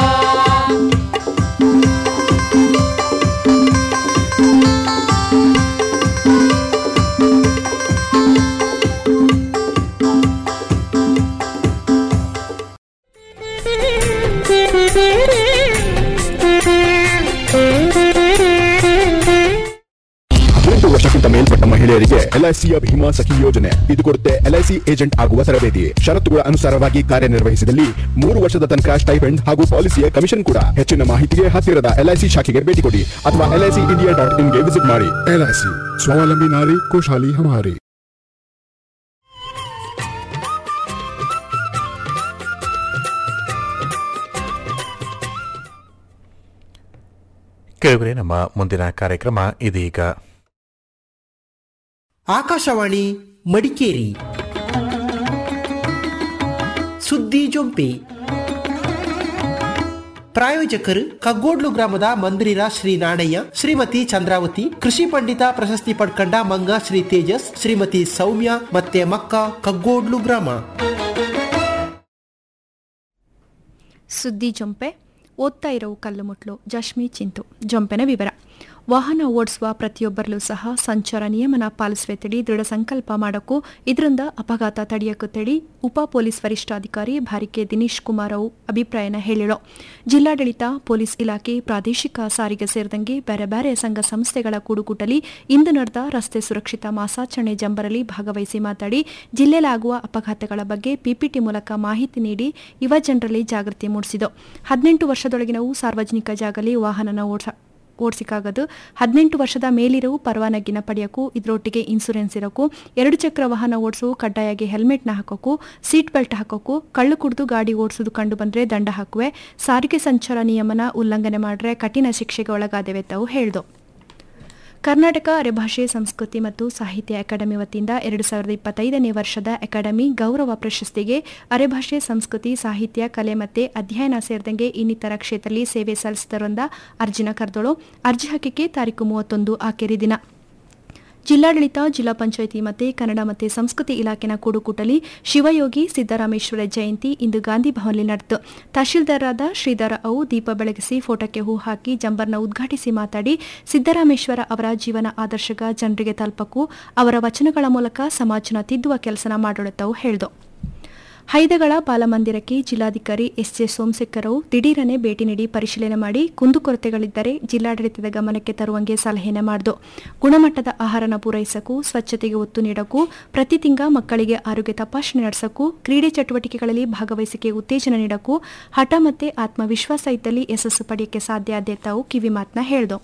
ಹದಿನೆಂಟು ವರ್ಷಕ್ಕಿಂತ ಮೇಲ್ಪಟ್ಟ ಮಹಿಳೆಯರಿಗೆ ಎಲ್ಐಸಿಯ ಭೀಮಾ ಸಖಿ ಯೋಜನೆ ಇದು ಕೊಡುತ್ತೆ ಎಲ್ಐಸಿ ಏಜೆಂಟ್ ಆಗುವ ತರಬೇತಿ ಷರತ್ತುಗಳ ಅನುಸಾರವಾಗಿ ಕಾರ್ಯನಿರ್ವಹಿಸಿದಲ್ಲಿ ಮೂರು ವರ್ಷದ ತನಕ ಸ್ಟೈಪೆಂಡ್ ಹಾಗೂ ಪಾಲಿಸಿಯ ಕಮಿಷನ್ ಕೂಡ ಹೆಚ್ಚಿನ ಮಾಹಿತಿಗೆ ಹತ್ತಿರದ ಎಲ್ಐಸಿ ಶಾಖೆಗೆ ಭೇಟಿ ಕೊಡಿ ಅಥವಾ ಎಲ್ಐಸಿ ಇಂಡಿಯಾ ಡಾಟ್ ಇನ್ಗೆ ವಿಸಿಟ್ ಮಾಡಿ ಎಲ್ಐಸಿ ಸ್ವಾವಲಂಬಿ ನಾರಿ ಖುಷಹಾಲಿ ಹಮಾರಿ ಕೇಳಿದ್ರೆ ನಮ್ಮ ಮುಂದಿನ ಕಾರ್ಯಕ್ರಮ ಇದೀಗ ಆಕಾಶವಾಣಿ ಮಡಿಕೇರಿ ಸುದ್ದಿ ಜೊಂಪಿ ಪ್ರಾಯೋಜಕರು ಕಗ್ಗೋಡ್ಲು ಗ್ರಾಮದ ಮಂದಿರ ಶ್ರೀ ನಾಣಯ್ಯ ಶ್ರೀಮತಿ ಚಂದ್ರಾವತಿ ಕೃಷಿ ಪಂಡಿತ ಪ್ರಶಸ್ತಿ ಪಡ್ಕಂಡ ಮಂಗ ಶ್ರೀ ತೇಜಸ್ ಶ್ರೀಮತಿ ಸೌಮ್ಯ ಮತ್ತೆ ಮಕ್ಕ ಕಗ್ಗೋಡ್ಲು ಗ್ರಾಮ ಸುದ್ದಿ ಜೊಂಪೆ ಓದ್ತಾ ಇರೋ ಕಲ್ಲು ಮುಟ್ಲು ಜಶ್ಮಿ ಚಿಂತು ಜೊಂಪೆನ ವಿವರ ವಾಹನ ಓಡಿಸುವ ಪ್ರತಿಯೊಬ್ಬರಲ್ಲೂ ಸಹ ಸಂಚಾರ ನಿಯಮನ ಪಾಲಿಸುವೆ ತಡಿ ದೃಢ ಸಂಕಲ್ಪ ಮಾಡಕ್ಕೂ ಇದರಿಂದ ಅಪಘಾತ ತಡೆಯಕ್ಕೂ ತಡಿ ಉಪ ಪೊಲೀಸ್ ವರಿಷ್ಠಾಧಿಕಾರಿ ಭಾರಿಕೆ ದಿನೇಶ್ ಕುಮಾರ್ ಅವು ಅಭಿಪ್ರಾಯನ ಹೇಳಿಳು ಜಿಲ್ಲಾಡಳಿತ ಪೊಲೀಸ್ ಇಲಾಖೆ ಪ್ರಾದೇಶಿಕ ಸಾರಿಗೆ ಸೇರಿದಂಗೆ ಬೇರೆ ಬೇರೆ ಸಂಘ ಸಂಸ್ಥೆಗಳ ಕೂಡುಕೂಟಲಿ ಇಂದು ನಡೆದ ರಸ್ತೆ ಸುರಕ್ಷಿತ ಮಾಸಾಚರಣೆ ಜಂಬರಲ್ಲಿ ಭಾಗವಹಿಸಿ ಮಾತಾಡಿ ಜಿಲ್ಲೆಲಾಗುವ ಅಪಘಾತಗಳ ಬಗ್ಗೆ ಪಿಪಿಟಿ ಮೂಲಕ ಮಾಹಿತಿ ನೀಡಿ ಯುವ ಜನರಲ್ಲಿ ಜಾಗೃತಿ ಮೂಡಿಸಿತು ಹದಿನೆಂಟು ವರ್ಷದೊಳಗಿನವು ಸಾರ್ವಜನಿಕ ಜಾಗಲಿ ವಾಹನನ ಓಡಿಸ ಓಡಿಸಿಕಾಗದು ಹದಿನೆಂಟು ವರ್ಷದ ಮೇಲಿರವು ಪರವಾನಗಿನ ಪಡೆಯಕ್ಕೂ ಇದರೊಟ್ಟಿಗೆ ಇನ್ಸೂರೆನ್ಸ್ ಇರೋಕ್ಕೂ ಎರಡು ಚಕ್ರ ವಾಹನ ಓಡಿಸು ಕಡ್ಡಾಯಾಗಿ ಹೆಲ್ಮೆಟ್ನ ಹಾಕೋಕ್ಕೂ ಸೀಟ್ ಬೆಲ್ಟ್ ಹಾಕೋಕ್ಕೂ ಕಳ್ಳು ಕುಡಿದು ಗಾಡಿ ಓಡಿಸೋದು ಕಂಡು ಬಂದರೆ ದಂಡ ಹಾಕುವೆ ಸಾರಿಗೆ ಸಂಚಾರ ನಿಯಮನ ಉಲ್ಲಂಘನೆ ಮಾಡ್ರೆ ಕಠಿಣ ಶಿಕ್ಷೆಗೆ ಒಳಗಾದೆವೆ ತಾವು ಹೇಳ್ದು ಕರ್ನಾಟಕ ಅರೆಭಾಷೆ ಸಂಸ್ಕೃತಿ ಮತ್ತು ಸಾಹಿತ್ಯ ಅಕಾಡೆಮಿ ವತಿಯಿಂದ ಎರಡು ಸಾವಿರದ ಇಪ್ಪತ್ತೈದನೇ ವರ್ಷದ ಅಕಾಡೆಮಿ ಗೌರವ ಪ್ರಶಸ್ತಿಗೆ ಅರೆಭಾಷೆ ಸಂಸ್ಕೃತಿ ಸಾಹಿತ್ಯ ಕಲೆ ಮತ್ತು ಅಧ್ಯಯನ ಸೇರಿದಂಗೆ ಇನ್ನಿತರ ಕ್ಷೇತ್ರದಲ್ಲಿ ಸೇವೆ ಸಲ್ಲಿಸಿದರಿಂದ ಅರ್ಜಿನ ಕರೆದಳು ಅರ್ಜಿ ಹಾಕಿಕೆ ತಾರೀಕು ಮೂವತ್ತೊಂದು ಆಖರಿ ದಿನ ಜಿಲ್ಲಾಡಳಿತ ಜಿಲ್ಲಾ ಪಂಚಾಯಿತಿ ಮತ್ತು ಕನ್ನಡ ಮತ್ತು ಸಂಸ್ಕೃತಿ ಇಲಾಖೆನ ಕೂಡುಕೂಟಲಿ ಶಿವಯೋಗಿ ಸಿದ್ದರಾಮೇಶ್ವರ ಜಯಂತಿ ಇಂದು ಗಾಂಧಿ ಭವನಲ್ಲಿ ನಡೆಯಿತು ತಹಶೀಲ್ದಾರರಾದ ಶ್ರೀಧರ ಅವು ದೀಪ ಬೆಳಗಿಸಿ ಫೋಟೋಕ್ಕೆ ಹೂ ಹಾಕಿ ಜಂಬರ್ನ ಉದ್ಘಾಟಿಸಿ ಮಾತಾಡಿ ಸಿದ್ದರಾಮೇಶ್ವರ ಅವರ ಜೀವನ ಆದರ್ಶಗ ಜನರಿಗೆ ತಲುಪಕ್ಕೂ ಅವರ ವಚನಗಳ ಮೂಲಕ ಸಮಾಜನ ತಿದ್ದುವ ಕೆಲಸನ ಮಾಡೋಳತ್ತವು ಹೇಳ್ದು ಹೈದಗಳ ಬಾಲಮಂದಿರಕ್ಕೆ ಜಿಲ್ಲಾಧಿಕಾರಿ ಎಸ್ ಜೆ ಸೋಮಶೇಖರವು ದಿಢೀರನೆ ಭೇಟಿ ನೀಡಿ ಪರಿಶೀಲನೆ ಮಾಡಿ ಕುಂದುಕೊರತೆಗಳಿದ್ದರೆ ಜಿಲ್ಲಾಡಳಿತದ ಗಮನಕ್ಕೆ ತರುವಂಗೆ ಸಲಹೆನೆ ಮಾಡಿದು ಗುಣಮಟ್ಟದ ಆಹಾರನ ಪೂರೈಸಕ್ಕೂ ಸ್ವಚ್ಛತೆಗೆ ಒತ್ತು ನೀಡಕ್ಕೂ ಪ್ರತಿ ತಿಂಗ ಮಕ್ಕಳಿಗೆ ಆರೋಗ್ಯ ತಪಾಸಣೆ ನಡೆಸಕ್ಕೂ ಕ್ರೀಡೆ ಚಟುವಟಿಕೆಗಳಲ್ಲಿ ಭಾಗವಹಿಸಿಕೆ ಉತ್ತೇಜನ ನೀಡಕ್ಕೂ ಹಠ ಮತ್ತೆ ಆತ್ಮವಿಶ್ವಾಸ ಇದ್ದಲ್ಲಿ ಯಶಸ್ಸು ಪಡೆಯಕ್ಕೆ ಸಾಧ್ಯ ಆದ್ಯ ತಾವು ಕಿವಿ ಮಾತನ್ನ ಹೇಳ್ದು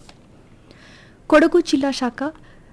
ಕೊಡಗು ಜಿಲ್ಲಾ ಶಾಖಾ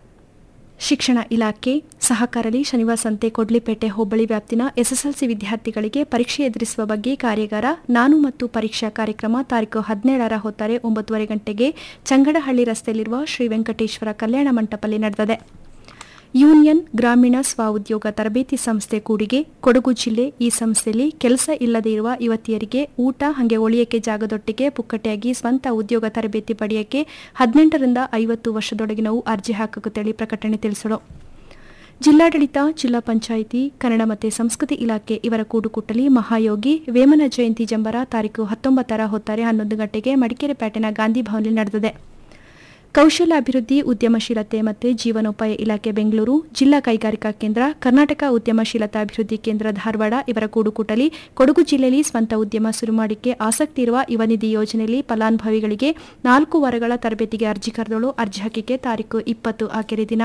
ಶಿಕ್ಷಣ ಇಲಾಖೆ ಸಹಕಾರಲಿ ಶನಿವಾರ ಸಂತೆ ಕೊಡ್ಲಿಪೇಟೆ ಹೋಬಳಿ ವ್ಯಾಪ್ತಿನ ಎಸ್ಎಸ್ಎಲ್ಸಿ ವಿದ್ಯಾರ್ಥಿಗಳಿಗೆ ಪರೀಕ್ಷೆ ಎದುರಿಸುವ ಬಗ್ಗೆ ಕಾರ್ಯಾಗಾರ ನಾನು ಮತ್ತು ಪರೀಕ್ಷಾ ಕಾರ್ಯಕ್ರಮ ತಾರೀಕು ಹದಿನೇಳರ ಹೊತ್ತಾರೆ ಒಂಬತ್ತುವರೆ ಗಂಟೆಗೆ ಚಂಗಡಹಳ್ಳಿ ರಸ್ತೆಯಲ್ಲಿರುವ ಶ್ರೀ ವೆಂಕಟೇಶ್ವರ ಕಲ್ಯಾಣ ಮಂಟಪದಲ್ಲಿ ನಡೆದಿದೆ ಯೂನಿಯನ್ ಗ್ರಾಮೀಣ ಸ್ವಉದ್ಯೋಗ ತರಬೇತಿ ಸಂಸ್ಥೆ ಕೂಡಿಗೆ ಕೊಡಗು ಜಿಲ್ಲೆ ಈ ಸಂಸ್ಥೆಯಲ್ಲಿ ಕೆಲಸ ಇಲ್ಲದೆ ಇರುವ ಯುವತಿಯರಿಗೆ ಊಟ ಹಾಗೆ ಒಳಿಯಕ್ಕೆ ಜಾಗದೊಟ್ಟಿಗೆ ಪುಕ್ಕಟೆಯಾಗಿ ಸ್ವಂತ ಉದ್ಯೋಗ ತರಬೇತಿ ಪಡೆಯಕ್ಕೆ ಹದಿನೆಂಟರಿಂದ ಐವತ್ತು ವರ್ಷದೊಳಗಿನವು ಅರ್ಜಿ ಹಾಕುತ್ತೇಳಿ ಪ್ರಕಟಣೆ ತಿಳಿಸಲು ಜಿಲ್ಲಾಡಳಿತ ಜಿಲ್ಲಾ ಪಂಚಾಯಿತಿ ಕನ್ನಡ ಮತ್ತು ಸಂಸ್ಕೃತಿ ಇಲಾಖೆ ಇವರ ಕೂಡುಕುಟ್ಟಲಿ ಮಹಾಯೋಗಿ ವೇಮನ ಜಯಂತಿ ಜಂಬರ ತಾರೀಕು ಹತ್ತೊಂಬತ್ತರ ಹೊತ್ತಾರೆ ಹನ್ನೊಂದು ಗಂಟೆಗೆ ಮಡಿಕೇರಿ ಪೇಟೆನ ಗಾಂಧಿ ಭವನಲ್ಲಿ ನಡೆದಿದೆ ಕೌಶಲ್ಯಾಭಿವೃದ್ಧಿ ಉದ್ಯಮಶೀಲತೆ ಮತ್ತು ಜೀವನೋಪಾಯ ಇಲಾಖೆ ಬೆಂಗಳೂರು ಜಿಲ್ಲಾ ಕೈಗಾರಿಕಾ ಕೇಂದ್ರ ಕರ್ನಾಟಕ ಉದ್ಯಮಶೀಲತಾ ಅಭಿವೃದ್ಧಿ ಕೇಂದ್ರ ಧಾರವಾಡ ಇವರ ಕೂಡುಕೂಟಲಿ ಕೊಡಗು ಜಿಲ್ಲೆಯಲ್ಲಿ ಸ್ವಂತ ಉದ್ಯಮ ಶುರು ಮಾಡಿಕೆ ಆಸಕ್ತಿ ಇರುವ ಯುವನಿಧಿ ಯೋಜನೆಯಲ್ಲಿ ಫಲಾನುಭವಿಗಳಿಗೆ ನಾಲ್ಕು ವಾರಗಳ ತರಬೇತಿಗೆ ಅರ್ಜಿ ಕರೆದಳು ಅರ್ಜಿ ಹಾಕಿಕೆ ತಾರೀಕು ಇಪ್ಪತ್ತು ಆಖರಿ ದಿನ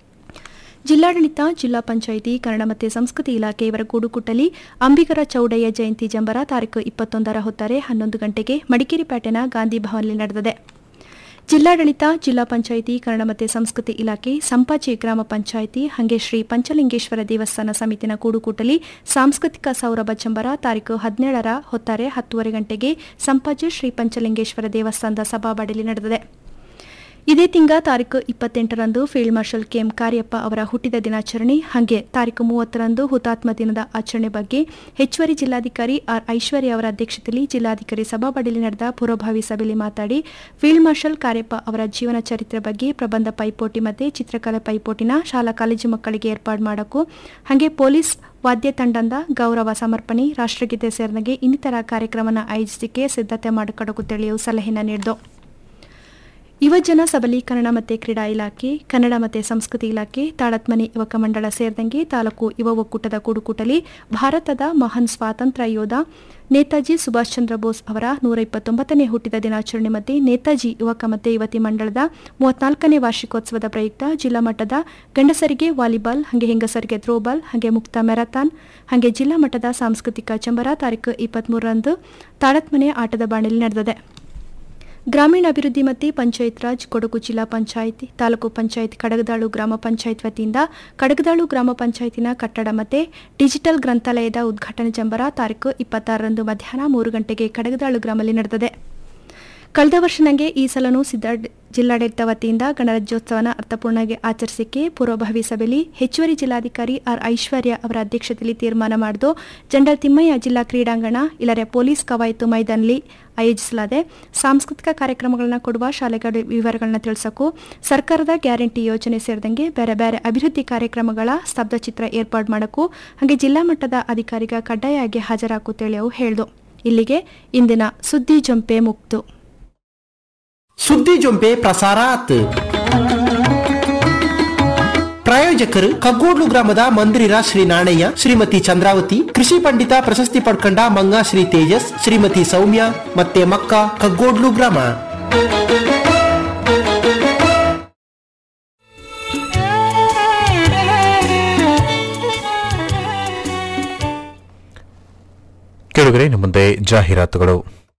ಜಿಲ್ಲಾಡಳಿತ ಜಿಲ್ಲಾ ಪಂಚಾಯಿತಿ ಕನ್ನಡ ಮತ್ತು ಸಂಸ್ಕೃತಿ ಇಲಾಖೆ ಇವರ ಕೂಡುಕುಟ್ಟಲಿ ಅಂಬಿಗರ ಚೌಡಯ್ಯ ಜಯಂತಿ ಜಂಬರ ತಾರೀಕು ಇಪ್ಪತ್ತೊಂದರ ಹೊತ್ತಾರೆ ಹನ್ನೊಂದು ಗಂಟೆಗೆ ಮಡಿಕೇರಿ ಪೇಟೆನ ಗಾಂಧಿ ಭವನಲ್ಲಿ ನಡೆದಿದೆ ಜಿಲ್ಲಾಡಳಿತ ಜಿಲ್ಲಾ ಪಂಚಾಯಿತಿ ಕನ್ನಡ ಮತ್ತು ಸಂಸ್ಕೃತಿ ಇಲಾಖೆ ಸಂಪಾಜಿ ಗ್ರಾಮ ಪಂಚಾಯಿತಿ ಹಾಗೆ ಶ್ರೀ ಪಂಚಲಿಂಗೇಶ್ವರ ದೇವಸ್ಥಾನ ಸಮಿತಿನ ಕೂಡುಕೂಟಲಿ ಸಾಂಸ್ಕೃತಿಕ ಸೌರಭ ಚಂಬರ ತಾರೀಕು ಹದಿನೇಳರ ಹೊತ್ತಾರೆ ಹತ್ತುವರೆ ಗಂಟೆಗೆ ಸಂಪಾಜಿ ಶ್ರೀ ಪಂಚಲಿಂಗೇಶ್ವರ ದೇವಸ್ಥಾನದ ಸಭಾಬಾಡಿಲಿ ನಡೆದಿದೆ ಇದೇ ತಿಂಗ ತಾರೀಕು ಇಪ್ಪತ್ತೆಂಟರಂದು ಫೀಲ್ಡ್ ಮಾರ್ಷಲ್ ಕೆಎಂ ಕಾರ್ಯಪ್ಪ ಅವರ ಹುಟ್ಟಿದ ದಿನಾಚರಣೆ ಹಾಗೆ ತಾರೀಕು ಮೂವತ್ತರಂದು ಹುತಾತ್ಮ ದಿನದ ಆಚರಣೆ ಬಗ್ಗೆ ಹೆಚ್ಚುವರಿ ಜಿಲ್ಲಾಧಿಕಾರಿ ಆರ್ ಐಶ್ವರ್ಯ ಅವರ ಅಧ್ಯಕ್ಷತೆಯಲ್ಲಿ ಜಿಲ್ಲಾಧಿಕಾರಿ ಸಭಾಬಡಿಯಲ್ಲಿ ನಡೆದ ಪೂರ್ವಭಾವಿ ಸಭೆಯಲ್ಲಿ ಮಾತಾಡಿ ಫೀಲ್ಡ್ ಮಾರ್ಷಲ್ ಕಾರ್ಯಪ್ಪ ಅವರ ಜೀವನ ಚರಿತ್ರೆ ಬಗ್ಗೆ ಪ್ರಬಂಧ ಪೈಪೋಟಿ ಮತ್ತು ಚಿತ್ರಕಲೆ ಪೈಪೋಟಿನ ಶಾಲಾ ಕಾಲೇಜು ಮಕ್ಕಳಿಗೆ ಏರ್ಪಾಡು ಮಾಡಕ್ಕೂ ಹಾಗೆ ಪೊಲೀಸ್ ವಾದ್ಯ ತಂಡದ ಗೌರವ ಸಮರ್ಪಣೆ ರಾಷ್ಟ್ರಗೀತೆ ಸೇರಿದಂಗೆ ಇನ್ನಿತರ ಕಾರ್ಯಕ್ರಮನ ಆಯೋಜಿಸಲಿಕ್ಕೆ ಸಿದ್ಧತೆ ಮಾಡಿಕೊಡಕು ತಿಳಿಯು ಸಲಹೆನ ನೀಡಿತು ಯುವಜನ ಸಬಲೀಕರಣ ಮತ್ತು ಕ್ರೀಡಾ ಇಲಾಖೆ ಕನ್ನಡ ಮತ್ತು ಸಂಸ್ಕೃತಿ ಇಲಾಖೆ ತಾಳತ್ಮನೆ ಯುವಕ ಮಂಡಳ ಸೇರಿದಂಗೆ ತಾಲೂಕು ಯುವ ಒಕ್ಕೂಟದ ಕೂಡುಕೂಟಲಿ ಭಾರತದ ಮಹಾನ್ ಸ್ವಾತಂತ್ರ್ಯ ಯೋಧ ನೇತಾಜಿ ಸುಭಾಷ್ ಚಂದ್ರ ಬೋಸ್ ಅವರ ನೂರ ಇಪ್ಪತ್ತೊಂಬತ್ತನೇ ಹುಟ್ಟಿದ ದಿನಾಚರಣೆ ಮಧ್ಯೆ ನೇತಾಜಿ ಯುವಕ ಮತ್ತು ಯುವತಿ ಮಂಡಳದ ಮೂವತ್ನಾಲ್ಕನೇ ವಾರ್ಷಿಕೋತ್ಸವದ ಪ್ರಯುಕ್ತ ಜಿಲ್ಲಾ ಮಟ್ಟದ ಗಂಡಸರಿಗೆ ವಾಲಿಬಾಲ್ ಹಾಗೆ ಹೆಂಗಸರಿಗೆ ಥ್ರೋಬಾಲ್ ಹಾಗೆ ಮುಕ್ತ ಮ್ಯಾರಥಾನ್ ಹಾಗೆ ಜಿಲ್ಲಾ ಮಟ್ಟದ ಸಾಂಸ್ಕೃತಿಕ ಚಂಬರ ತಾರೀಕು ಇಪ್ಪತ್ಮೂರರಂದು ತಾಳತ್ಮನೆ ಆಟದ ಬಾಣಲಿ ನಡೆದಿದೆ ಗ್ರಾಮೀಣಾಭಿವೃದ್ಧಿ ಮತ್ತು ಪಂಚಾಯತ್ ರಾಜ್ ಕೊಡಗು ಜಿಲ್ಲಾ ಪಂಚಾಯಿತಿ ತಾಲೂಕು ಪಂಚಾಯತ್ ಕಡಗದಾಳು ಗ್ರಾಮ ಪಂಚಾಯತ್ ವತಿಯಿಂದ ಕಡಗದಾಳು ಗ್ರಾಮ ಪಂಚಾಯತಿನ ಕಟ್ಟಡ ಮತ್ತು ಡಿಜಿಟಲ್ ಗ್ರಂಥಾಲಯದ ಉದ್ಘಾಟನೆ ಜಂಬರ ತಾರೀಕು ಇಪ್ಪತ್ತಾರರಂದು ಮಧ್ಯಾಹ್ನ ಮೂರು ಗಂಟೆಗೆ ಕಡಗದಾಳು ಗ್ರಾಮದಲ್ಲಿ ನಡೆದಿದೆ ಕಳೆದ ವರ್ಷನಂಗೆ ಈ ಸಲನೂ ಸಿದ್ದ ಜಿಲ್ಲಾಡಳಿತ ವತಿಯಿಂದ ಗಣರಾಜ್ಯೋತ್ಸವನ ಅರ್ಥಪೂರ್ಣಗೆ ಆಚರಿಸಿಕೆ ಪೂರ್ವಭಾವಿ ಸಭೆಯಲ್ಲಿ ಹೆಚ್ಚುವರಿ ಜಿಲ್ಲಾಧಿಕಾರಿ ಆರ್ ಐಶ್ವರ್ಯ ಅವರ ಅಧ್ಯಕ್ಷತೆಯಲ್ಲಿ ತೀರ್ಮಾನ ಮಾಡಿದು ಜನರಲ್ ತಿಮ್ಮಯ್ಯ ಜಿಲ್ಲಾ ಕ್ರೀಡಾಂಗಣ ಇಲ್ಲರೆ ಪೊಲೀಸ್ ಕವಾಯತು ಮೈದಾನಲ್ಲಿ ಆಯೋಜಿಸಲಾದೆ ಸಾಂಸ್ಕೃತಿಕ ಕಾರ್ಯಕ್ರಮಗಳನ್ನು ಕೊಡುವ ಶಾಲೆಗಳ ವಿವರಗಳನ್ನ ತಿಳಿಸೋಕು ಸರ್ಕಾರದ ಗ್ಯಾರಂಟಿ ಯೋಜನೆ ಸೇರಿದಂಗೆ ಬೇರೆ ಬೇರೆ ಅಭಿವೃದ್ಧಿ ಕಾರ್ಯಕ್ರಮಗಳ ಸ್ತಬ್ಧಚಿತ್ರ ಏರ್ಪಾಡು ಮಾಡೋಕ್ಕೂ ಹಾಗೆ ಜಿಲ್ಲಾ ಮಟ್ಟದ ಅಧಿಕಾರಿಗ ಕಡ್ಡಾಯವಾಗಿ ಹಾಜರಾಕು ತಿಳಿಯವು ಹೇಳ್ದು ಇಲ್ಲಿಗೆ ಇಂದಿನ ಸುದ್ದಿ ಜಂಪೆ ಮುಕ್ತು ಸುದ್ದಿ ಜೊಂಪೆ ಪ್ರಸಾರಾತ್ ಪ್ರಾಯೋಜಕರು ಕಗ್ಗೋಡ್ಲು ಗ್ರಾಮದ ಮಂದಿರ ಶ್ರೀ ನಾಣಯ್ಯ ಶ್ರೀಮತಿ ಚಂದ್ರಾವತಿ ಕೃಷಿ ಪಂಡಿತ ಪ್ರಶಸ್ತಿ ಪಡ್ಕೊಂಡ ಮಂಗ ಶ್ರೀ ತೇಜಸ್ ಶ್ರೀಮತಿ ಸೌಮ್ಯ ಮತ್ತೆ ಮಕ್ಕ ಕಗ್ಗೋಡ್ಲು ಗ್ರಾಮ ಕೆಳಗಡೆ ಇನ್ನು ಮುಂದೆ ಜಾಹೀರಾತುಗಳು